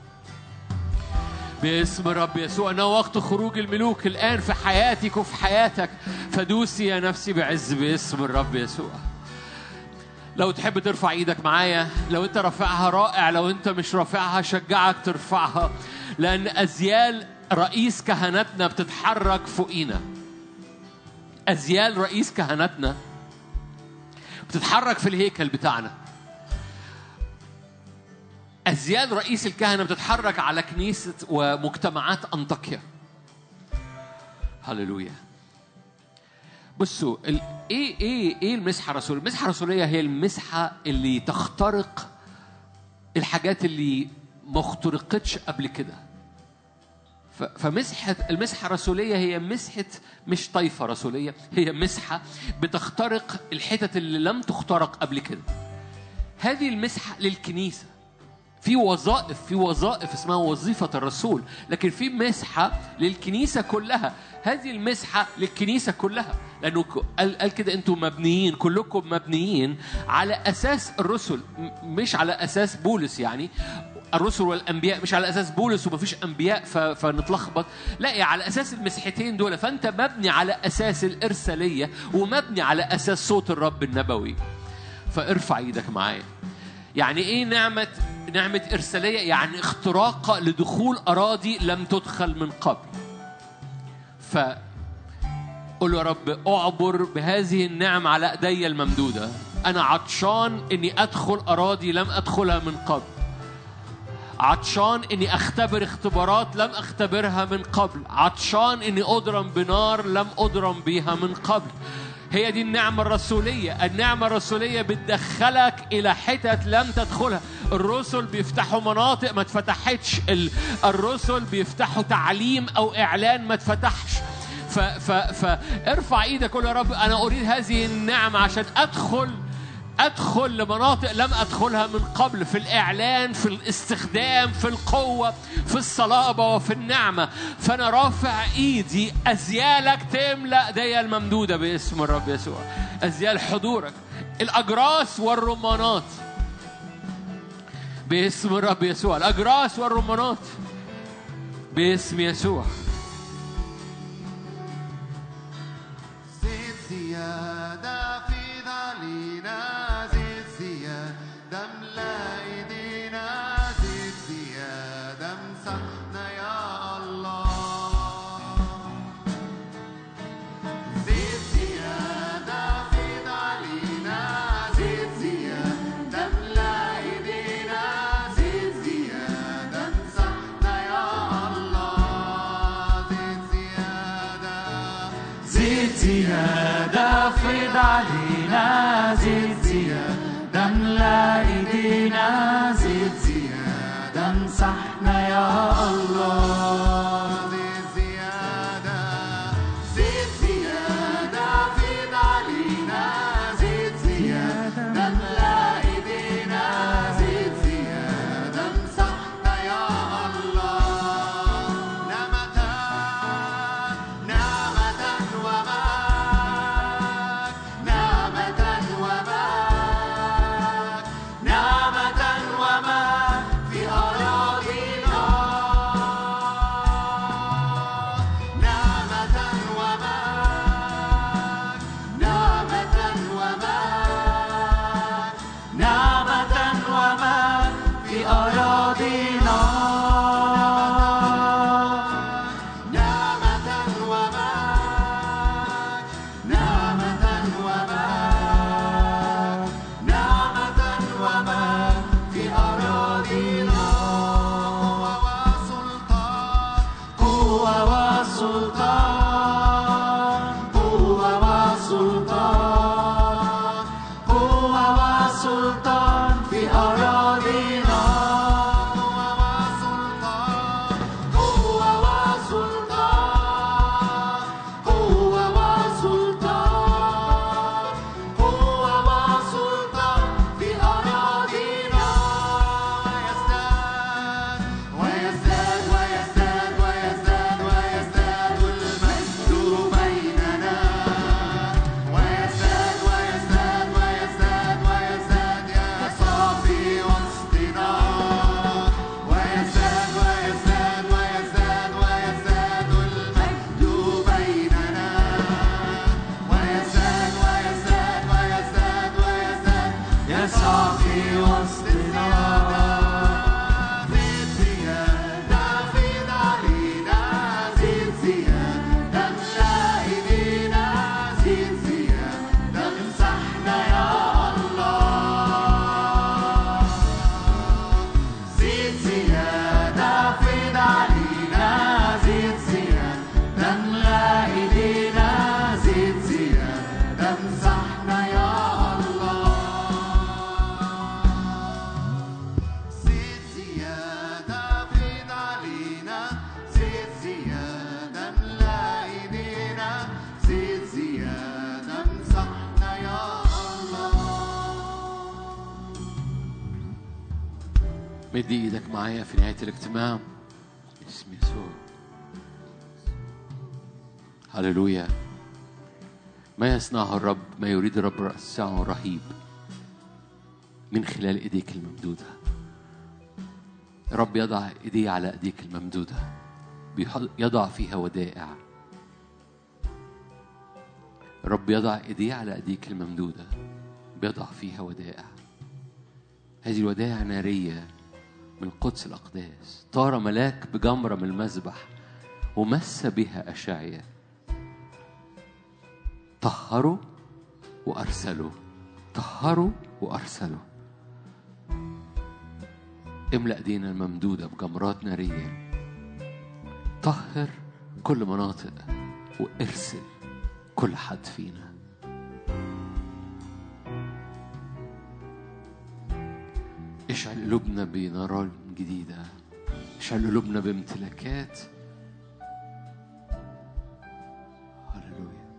A: باسم الرب يسوع انه وقت خروج الملوك الان في حياتك وفي حياتك فدوسي يا نفسي بعز باسم الرب يسوع لو تحب ترفع ايدك معايا لو انت رافعها رائع لو انت مش رافعها شجعك ترفعها لان ازيال رئيس كهنتنا بتتحرك فوقينا ازيال رئيس كهنتنا بتتحرك في الهيكل بتاعنا أزيال رئيس الكهنة بتتحرك على كنيسة ومجتمعات أنطاكيا هللويا بصوا ال... ايه ايه ايه المسحه الرسوليه؟ المسحه الرسوليه هي المسحه اللي تخترق الحاجات اللي ما اخترقتش قبل كده. ف... فمسحه المسحه الرسوليه هي مسحه مش طائفه رسوليه، هي مسحه بتخترق الحتت اللي لم تخترق قبل كده. هذه المسحه للكنيسه. في وظائف في وظائف اسمها وظيفة الرسول لكن في مسحة للكنيسة كلها هذه المسحة للكنيسة كلها لأنه قال, قال كده أنتم مبنيين كلكم مبنيين على أساس الرسل مش على أساس بولس يعني الرسل والانبياء مش على اساس بولس ومفيش انبياء فنتلخبط لا على اساس المسحتين دول فانت مبني على اساس الارساليه ومبني على اساس صوت الرب النبوي فارفع ايدك معايا يعني ايه نعمه نعمة إرسالية يعني اختراق لدخول أراضي لم تدخل من قبل ف قل يا رب أعبر بهذه النعم على أيدي الممدودة أنا عطشان إني أدخل أراضي لم أدخلها من قبل عطشان إني أختبر اختبارات لم أختبرها من قبل عطشان إني أضرم بنار لم أضرم بها من قبل هي دي النعمة الرسولية النعمة الرسولية بتدخلك إلى حتت لم تدخلها الرسل بيفتحوا مناطق ما اتفتحتش الرسل بيفتحوا تعليم أو إعلان ما اتفتحش ف ف فارفع ايدك قول يا رب انا اريد هذه النعمه عشان ادخل ادخل لمناطق لم ادخلها من قبل في الاعلان في الاستخدام في القوه في الصلابه وفي النعمه فانا رافع ايدي ازيالك تملا دي الممدوده باسم الرب يسوع ازيال حضورك الاجراس والرمانات باسم الرب يسوع الاجراس والرمانات باسم يسوع
C: زيت زيادة في ذلينا زيت زيادة املا ايدينا زيت زيادة امسحنا يا الله زيت زيادة في ذلينا زيت زيادة املا ايدينا زيت زيادة امسحنا يا الله زيت زيادة
B: زيت زيادة فيض علينا زيت زيادة املا ايدينا زيت زيادة امسحنا يا الله
C: زيت زيادة زيت زيادة في علينا زيت زيادة املا ايدينا زيت زيادة امسحنا يا الله نعمة نعمة وماك نعمة وماك نعمة وماك في أراضينا
A: مد ايدك معايا في نهاية الاجتماع باسم يسوع هللويا ما يصنعه الرب ما يريد الرب رأسه رهيب من خلال ايديك الممدودة الرب يضع ايديه على ايديك الممدودة بيحط- يضع فيها ودائع الرب يضع ايديه على ايديك الممدودة بيضع فيها ودائع هذه الودائع نارية من قدس الأقداس طار ملاك بجمرة من المذبح ومس بها أشعيا طهروا وأرسلوا طهروا وأرسلوا املأ ايدينا الممدودة بجمرات نارية طهر كل مناطق وارسل كل حد فينا اشعل قلوبنا بنار جديدة اشعل قلوبنا بامتلاكات هللويا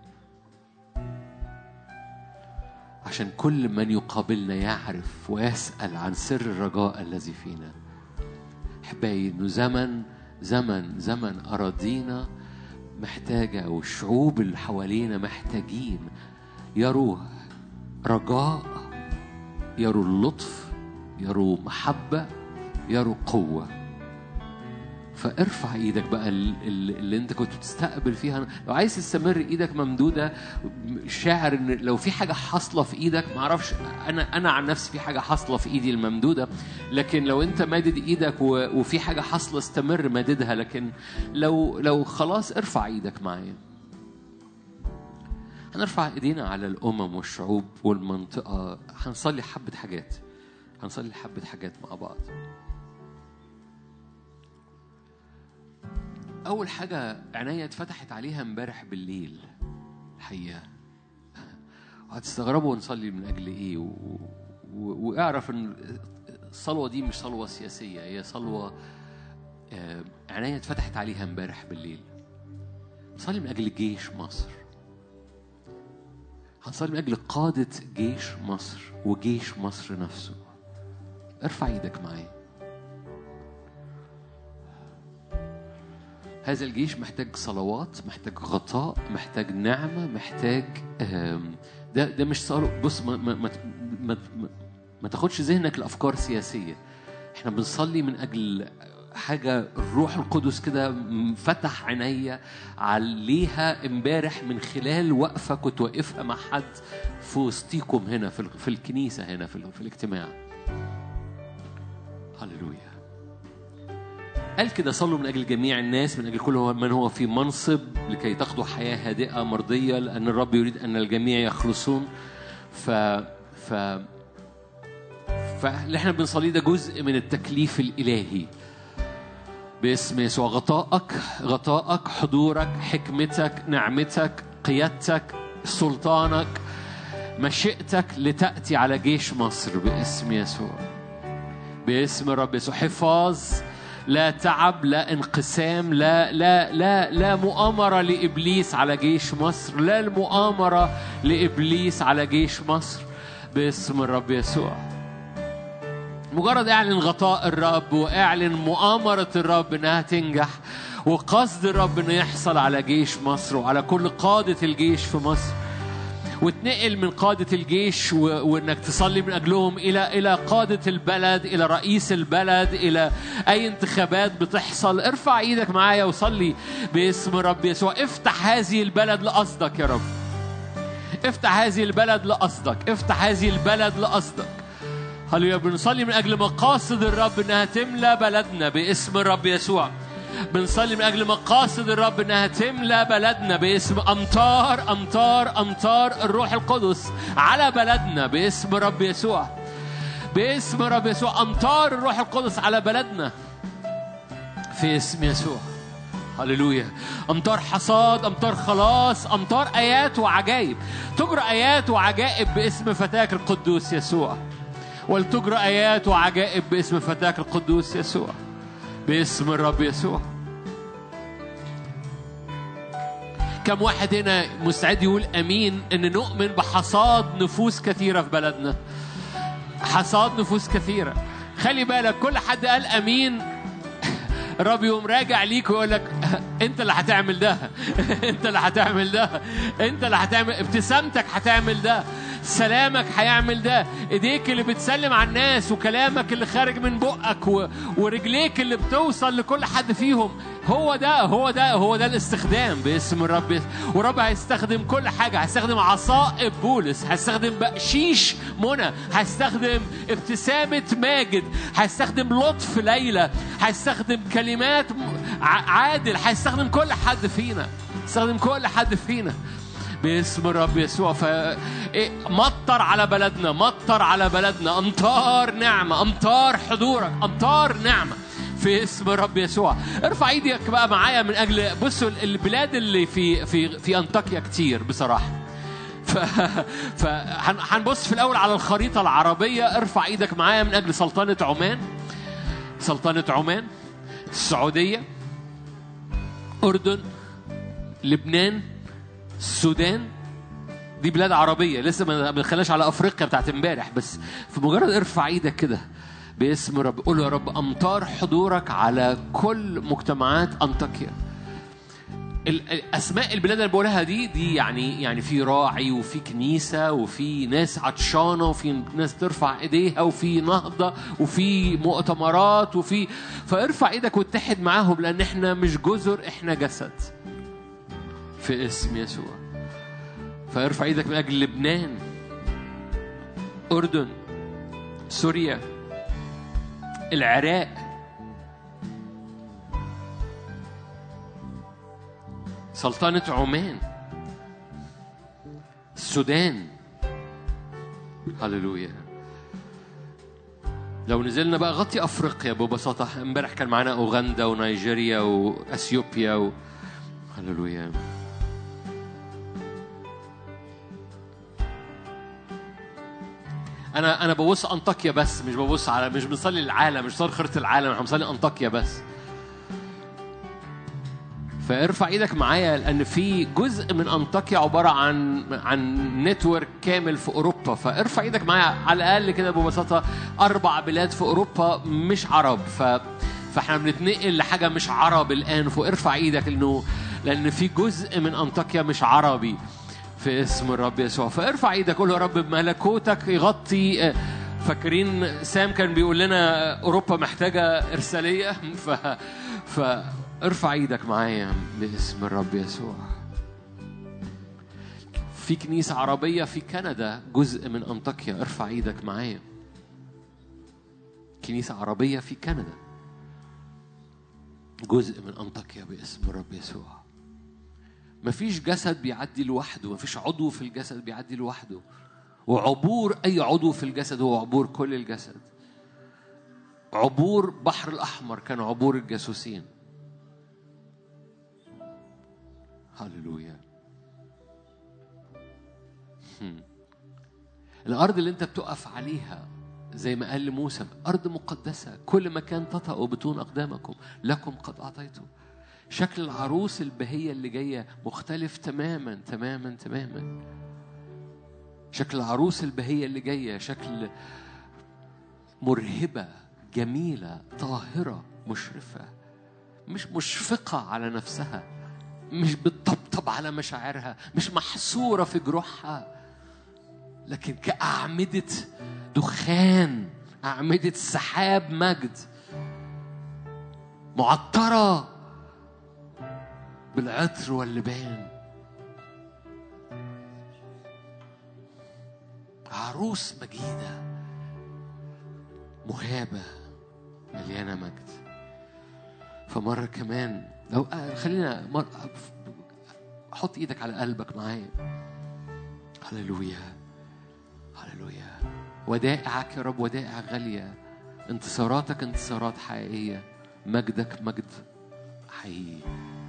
A: عشان كل من يقابلنا يعرف ويسأل عن سر الرجاء الذي فينا أحبائي إنه زمن زمن زمن أراضينا محتاجة والشعوب اللي حوالينا محتاجين يروا رجاء يروا اللطف يروا محبة يروا قوة فارفع ايدك بقى ال- ال- اللي انت كنت بتستقبل فيها لو عايز تستمر ايدك ممدوده شاعر ان لو في حاجه حاصله في ايدك ما اعرفش انا انا عن نفسي في حاجه حاصله في ايدي الممدوده لكن لو انت مادد ايدك و- وفي حاجه حاصله استمر ماددها لكن لو لو خلاص ارفع ايدك معايا هنرفع ايدينا على الامم والشعوب والمنطقه هنصلي حبه حاجات هنصلي حبه حاجات مع بعض أول حاجة عينيا اتفتحت عليها امبارح بالليل الحقيقة وهتستغربوا نصلي من أجل إيه و... و... واعرف إن الصلوة دي مش صلوة سياسية هي صلوة آه، عينيا اتفتحت عليها امبارح بالليل نصلي من أجل جيش مصر هنصلي من أجل قادة جيش مصر وجيش مصر نفسه ارفع ايدك معايا هذا الجيش محتاج صلوات محتاج غطاء محتاج نعمة محتاج آم، ده ده مش صار بص ما ما ما, ما, ما, ما تاخدش ذهنك لأفكار سياسية احنا بنصلي من أجل حاجة الروح القدس كده فتح عينيا عليها امبارح من خلال وقفة كنت واقفها مع حد في وسطيكم هنا في, ال- في الكنيسة هنا في, ال- في الاجتماع هللويا قال كده صلوا من أجل جميع الناس من أجل كل هو- من هو في منصب لكي تاخدوا حياة هادئة مرضية لأن الرب يريد أن الجميع يخلصون ف ف فاللي احنا بنصليه ده جزء من التكليف الإلهي باسم يسوع غطائك غطائك حضورك حكمتك نعمتك قيادتك سلطانك مشيئتك لتأتي على جيش مصر باسم يسوع باسم الرب يسوع حفاظ لا تعب لا انقسام لا لا لا لا مؤامرة لإبليس على جيش مصر لا المؤامرة لإبليس على جيش مصر باسم الرب يسوع مجرد اعلن غطاء الرب واعلن مؤامرة الرب انها تنجح وقصد الرب انه يحصل على جيش مصر وعلى كل قادة الجيش في مصر وتنقل من قادة الجيش و... وانك تصلي من اجلهم الى الى قادة البلد الى رئيس البلد الى اي انتخابات بتحصل ارفع ايدك معايا وصلي باسم رب يسوع افتح هذه البلد لقصدك يا رب افتح هذه البلد لقصدك افتح هذه البلد لقصدك هللويا بنصلي من اجل مقاصد الرب انها تملى بلدنا باسم الرب يسوع بنصلي من اجل مقاصد الرب انها تملى بلدنا باسم امطار امطار امطار الروح القدس على بلدنا باسم الرب يسوع باسم الرب يسوع امطار الروح القدس على بلدنا في اسم يسوع هللويا امطار حصاد امطار خلاص امطار ايات وعجائب تجرى ايات وعجائب باسم فتاك القدوس يسوع ولتجرى ايات وعجائب باسم فتاك القدوس يسوع باسم الرب يسوع كم واحد هنا مستعد يقول امين ان نؤمن بحصاد نفوس كثيره في بلدنا حصاد نفوس كثيره خلي بالك كل حد قال امين الرب يقوم راجع ليك ويقول لك انت اللي هتعمل ده انت اللي هتعمل ده انت اللي هتعمل ابتسامتك هتعمل ده سلامك هيعمل ده ايديك اللي بتسلم على الناس وكلامك اللي خارج من بقك و... ورجليك اللي بتوصل لكل حد فيهم هو ده هو ده هو ده الاستخدام باسم الرب ورب هيستخدم كل حاجه هيستخدم عصائب بولس هيستخدم بقشيش منى هيستخدم ابتسامه ماجد هيستخدم لطف ليلى هيستخدم كلمات م- ع- عادل هيستخدم كل حد فينا هيستخدم كل حد فينا باسم الرب يسوع ف إيه، مطر على بلدنا مطر على بلدنا امطار نعمه امطار حضورك امطار نعمه في اسم الرب يسوع ارفع ايدك بقى معايا من اجل بصوا البلاد اللي في في في انطاكيا كتير بصراحه ف... فهنبص في الاول على الخريطه العربيه ارفع ايدك معايا من اجل سلطنه عمان سلطنه عمان السعوديه اردن لبنان السودان دي بلاد عربية لسه ما بنخلاش على أفريقيا بتاعت امبارح بس في مجرد ارفع ايدك كده باسم رب قول يا رب أمطار حضورك على كل مجتمعات أنطاكيا ال- ال- اسماء البلاد اللي بقولها دي دي يعني يعني في راعي وفي كنيسه وفي ناس عطشانه وفي ناس ترفع ايديها وفي نهضه وفي مؤتمرات وفي فارفع ايدك واتحد معاهم لان احنا مش جزر احنا جسد في اسم يسوع فارفع ايدك من اجل لبنان اردن سوريا العراق سلطنة عمان السودان هللويا لو نزلنا بقى غطي افريقيا ببساطه امبارح كان معانا اوغندا ونيجيريا واثيوبيا و... هللويا انا انا ببص انطاكيا بس مش ببص على مش بنصلي للعالم مش بنصلي خريطه العالم احنا بنصلي انطاكيا بس فارفع ايدك معايا لان في جزء من انطاكيا عباره عن عن نتورك كامل في اوروبا فارفع ايدك معايا على الاقل كده ببساطه اربع بلاد في اوروبا مش عرب ف فاحنا بنتنقل لحاجه مش عرب الان فارفع ايدك انه لان في جزء من انطاكيا مش عربي في اسم الرب يسوع فارفع ايدك قول يا رب بملكوتك يغطي فاكرين سام كان بيقول لنا اوروبا محتاجه ارساليه ف فارفع ايدك معايا باسم الرب يسوع في كنيسة عربية في كندا جزء من أنطاكيا ارفع ايدك معايا كنيسة عربية في كندا جزء من أنطاكيا باسم الرب يسوع مفيش جسد بيعدي لوحده مفيش عضو في الجسد بيعدي لوحده وعبور أي عضو في الجسد هو عبور كل الجسد عبور بحر الأحمر كان عبور الجاسوسين هللويا هم. الأرض اللي أنت بتقف عليها زي ما قال لموسى أرض مقدسة كل مكان تطأ بطون أقدامكم لكم قد أعطيته شكل العروس البهية اللي جاية مختلف تماما تماما تماما شكل العروس البهية اللي جاية شكل مرهبة جميلة طاهرة مشرفة مش مشفقة على نفسها مش بتطبطب على مشاعرها مش محصورة في جروحها لكن كأعمدة دخان أعمدة سحاب مجد معطرة بالعطر واللبان عروس مجيدة مهابة مليانة مجد فمرة كمان لو آه، خلينا مر... حط ايدك على قلبك معايا هللويا هللويا ودائعك يا رب ودائع غالية انتصاراتك انتصارات حقيقية مجدك مجد حقيقي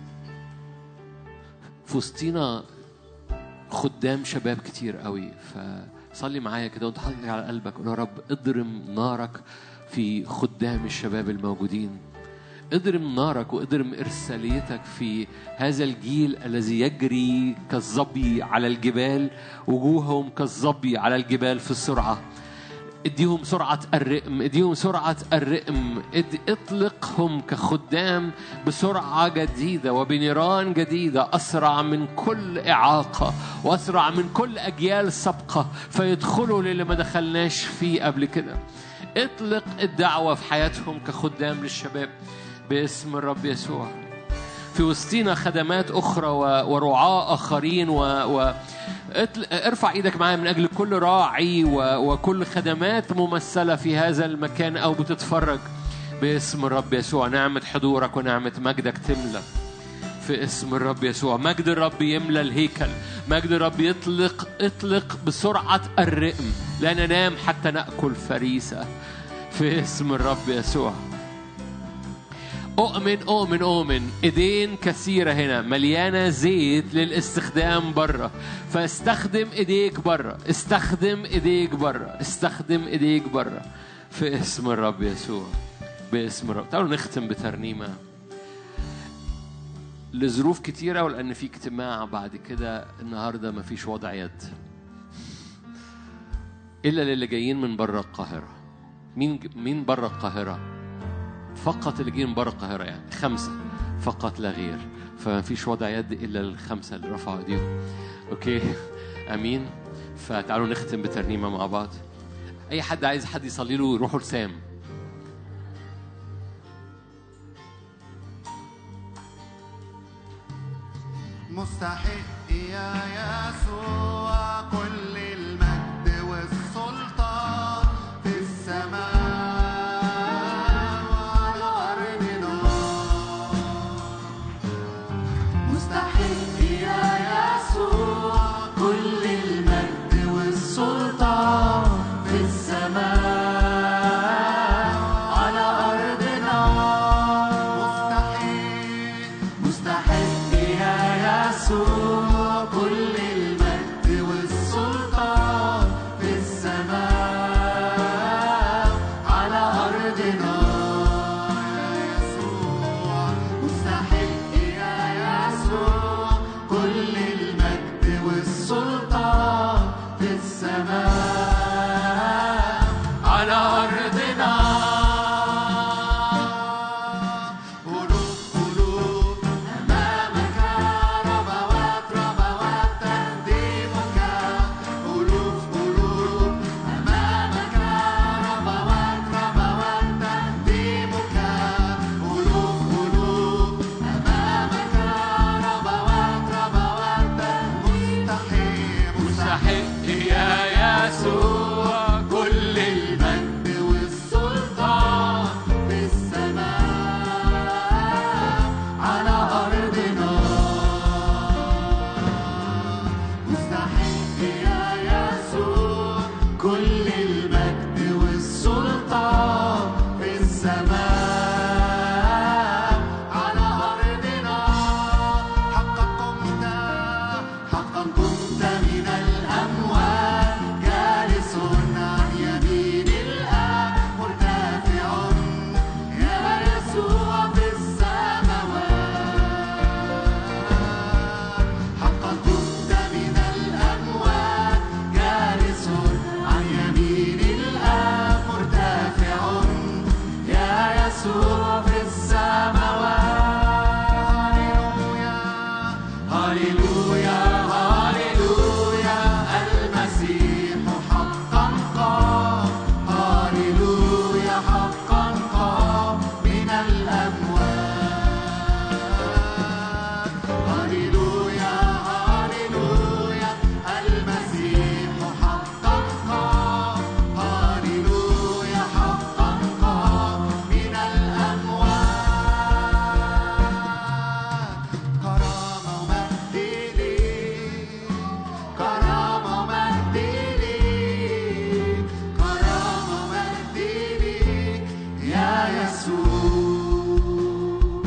A: في وسطينا خدام شباب كتير قوي فصلي معايا كده وانت حاطط إيدك على قلبك قول يا رب اضرم نارك في خدام الشباب الموجودين اضرم نارك واضرم ارساليتك في هذا الجيل الذي يجري كالظبي على الجبال وجوههم كالظبي على الجبال في السرعه اديهم سرعة الرقم اديهم سرعة الرقم اد... اطلقهم كخدام بسرعة جديدة وبنيران جديدة أسرع من كل إعاقة وأسرع من كل أجيال سابقة فيدخلوا للي ما دخلناش فيه قبل كده اطلق الدعوة في حياتهم كخدام للشباب باسم الرب يسوع في وسطينا خدمات أخرى و- ورعاة آخرين و... و... اطل- ارفع ايدك معايا من اجل كل راعي و... وكل خدمات ممثله في هذا المكان او بتتفرج باسم الرب يسوع نعمه حضورك ونعمه مجدك تملى في اسم الرب يسوع مجد الرب يملى الهيكل مجد الرب يطلق اطلق بسرعه الرقم لا ننام حتى ناكل فريسه في اسم الرب يسوع أؤمن أؤمن أؤمن إيدين كثيرة هنا مليانة زيت للاستخدام بره فاستخدم إيديك بره استخدم إيديك بره استخدم إيديك بره في اسم الرب يسوع باسم الرب تعالوا نختم بترنيمة لظروف كتيرة ولأن في اجتماع بعد كده النهاردة مفيش وضع يد إلا للي جايين من بره القاهرة مين مين بره القاهرة؟ فقط اللي جايين من بره القاهرة يعني خمسة فقط لا غير فما فيش وضع يد إلا الخمسة اللي رفعوا ايديهم أوكي أمين فتعالوا نختم بترنيمة مع بعض أي حد عايز حد يصلي له يروحوا لسام
C: مستحق يا يسوع كل المجد والسلطان في السماء وعلى أرضنا مستحق يا يسوع كل المجد والسلطان في السماء على أرضنا مستحيل مستحق يا يسوع كل المجد والسلطان في السماء على أرضنا يا يسوع مستحق يا يسوع كل المجد والسلطان في السماء على أرضنا قلوب قلوب أمامك ربوات ربوات تقديمك قلوب قلوب أمامك ربوات ربوات تقديمك قلوب قلوب أمامك ربوات ربوات مستحيل
A: مستحق يا يسوع
C: كل المجد والسلطان في السماء على أرضنا مستحق يا يسوع كل المجد والسلطان في السماء على أرضنا حقا قمت حقا كنت من الأموات جالس عن يمين الآب مرتفع يا يسوع في السماوات حقا كنت من الأموات جالس عن يمين الآب مرتفع يا يسوع في السماوات هللويا هللويا المسيح حقا قام هللويا حقا قام من الأموات هللويا هللويا المسيح حقا قام هللويا حقا قام من الأموات كرامة ومجد ليك كرامة ومجد ليك كرامة ومجد ليك يا يسوع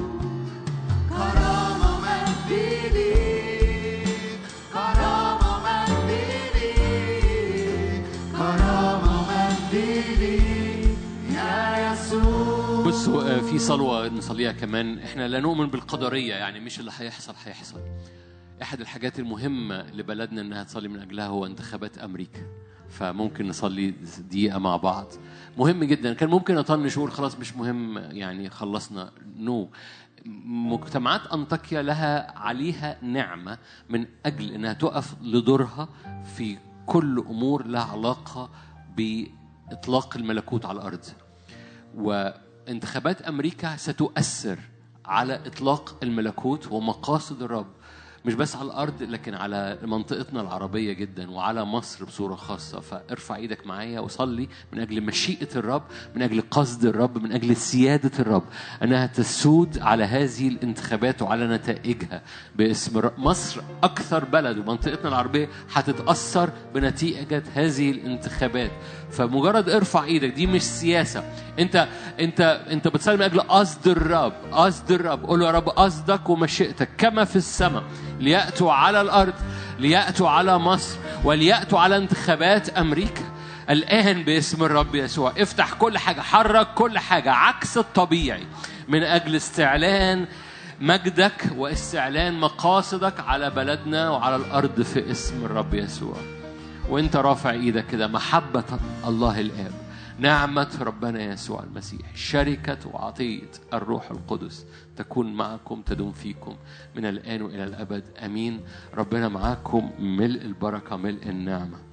C: كرامة ومجد ليك كرامة ومجد ليك كرامة ومجد ليك يا يسوع
A: بصوا آه، في صلوة نصليها كمان احنا لا نؤمن بالقدرية يعني مش اللي هيحصل هيحصل احد الحاجات المهمة لبلدنا انها تصلي من اجلها هو انتخابات امريكا فممكن نصلي دقيقة مع بعض مهم جدا كان ممكن أطنش وأقول خلاص مش مهم يعني خلصنا نو مجتمعات أنطاكيا لها عليها نعمة من أجل أنها تقف لدورها في كل أمور لها علاقة بإطلاق الملكوت على الأرض وانتخابات أمريكا ستؤثر على إطلاق الملكوت ومقاصد الرب مش بس على الأرض لكن على منطقتنا العربية جدا وعلى مصر بصورة خاصة فارفع ايدك معايا وصلي من أجل مشيئة الرب من أجل قصد الرب من أجل سيادة الرب أنها تسود على هذه الانتخابات وعلى نتائجها باسم الرب مصر أكثر بلد ومنطقتنا العربية هتتأثر بنتيجة هذه الانتخابات فمجرد ارفع ايدك دي مش سياسة انت انت انت بتصلي من اجل قصد الرب قصد الرب قول له يا رب قصدك ومشيئتك كما في السماء ليأتوا على الأرض ليأتوا على مصر وليأتوا على انتخابات أمريكا الآن باسم الرب يسوع افتح كل حاجة حرك كل حاجة عكس الطبيعي من أجل استعلان مجدك واستعلان مقاصدك على بلدنا وعلى الأرض في اسم الرب يسوع وانت رافع ايدك كده محبة الله الآب نعمة ربنا يسوع المسيح شركة وعطية الروح القدس تكون معكم تدوم فيكم من الآن وإلى الأبد أمين ربنا معاكم ملء البركة ملء النعمة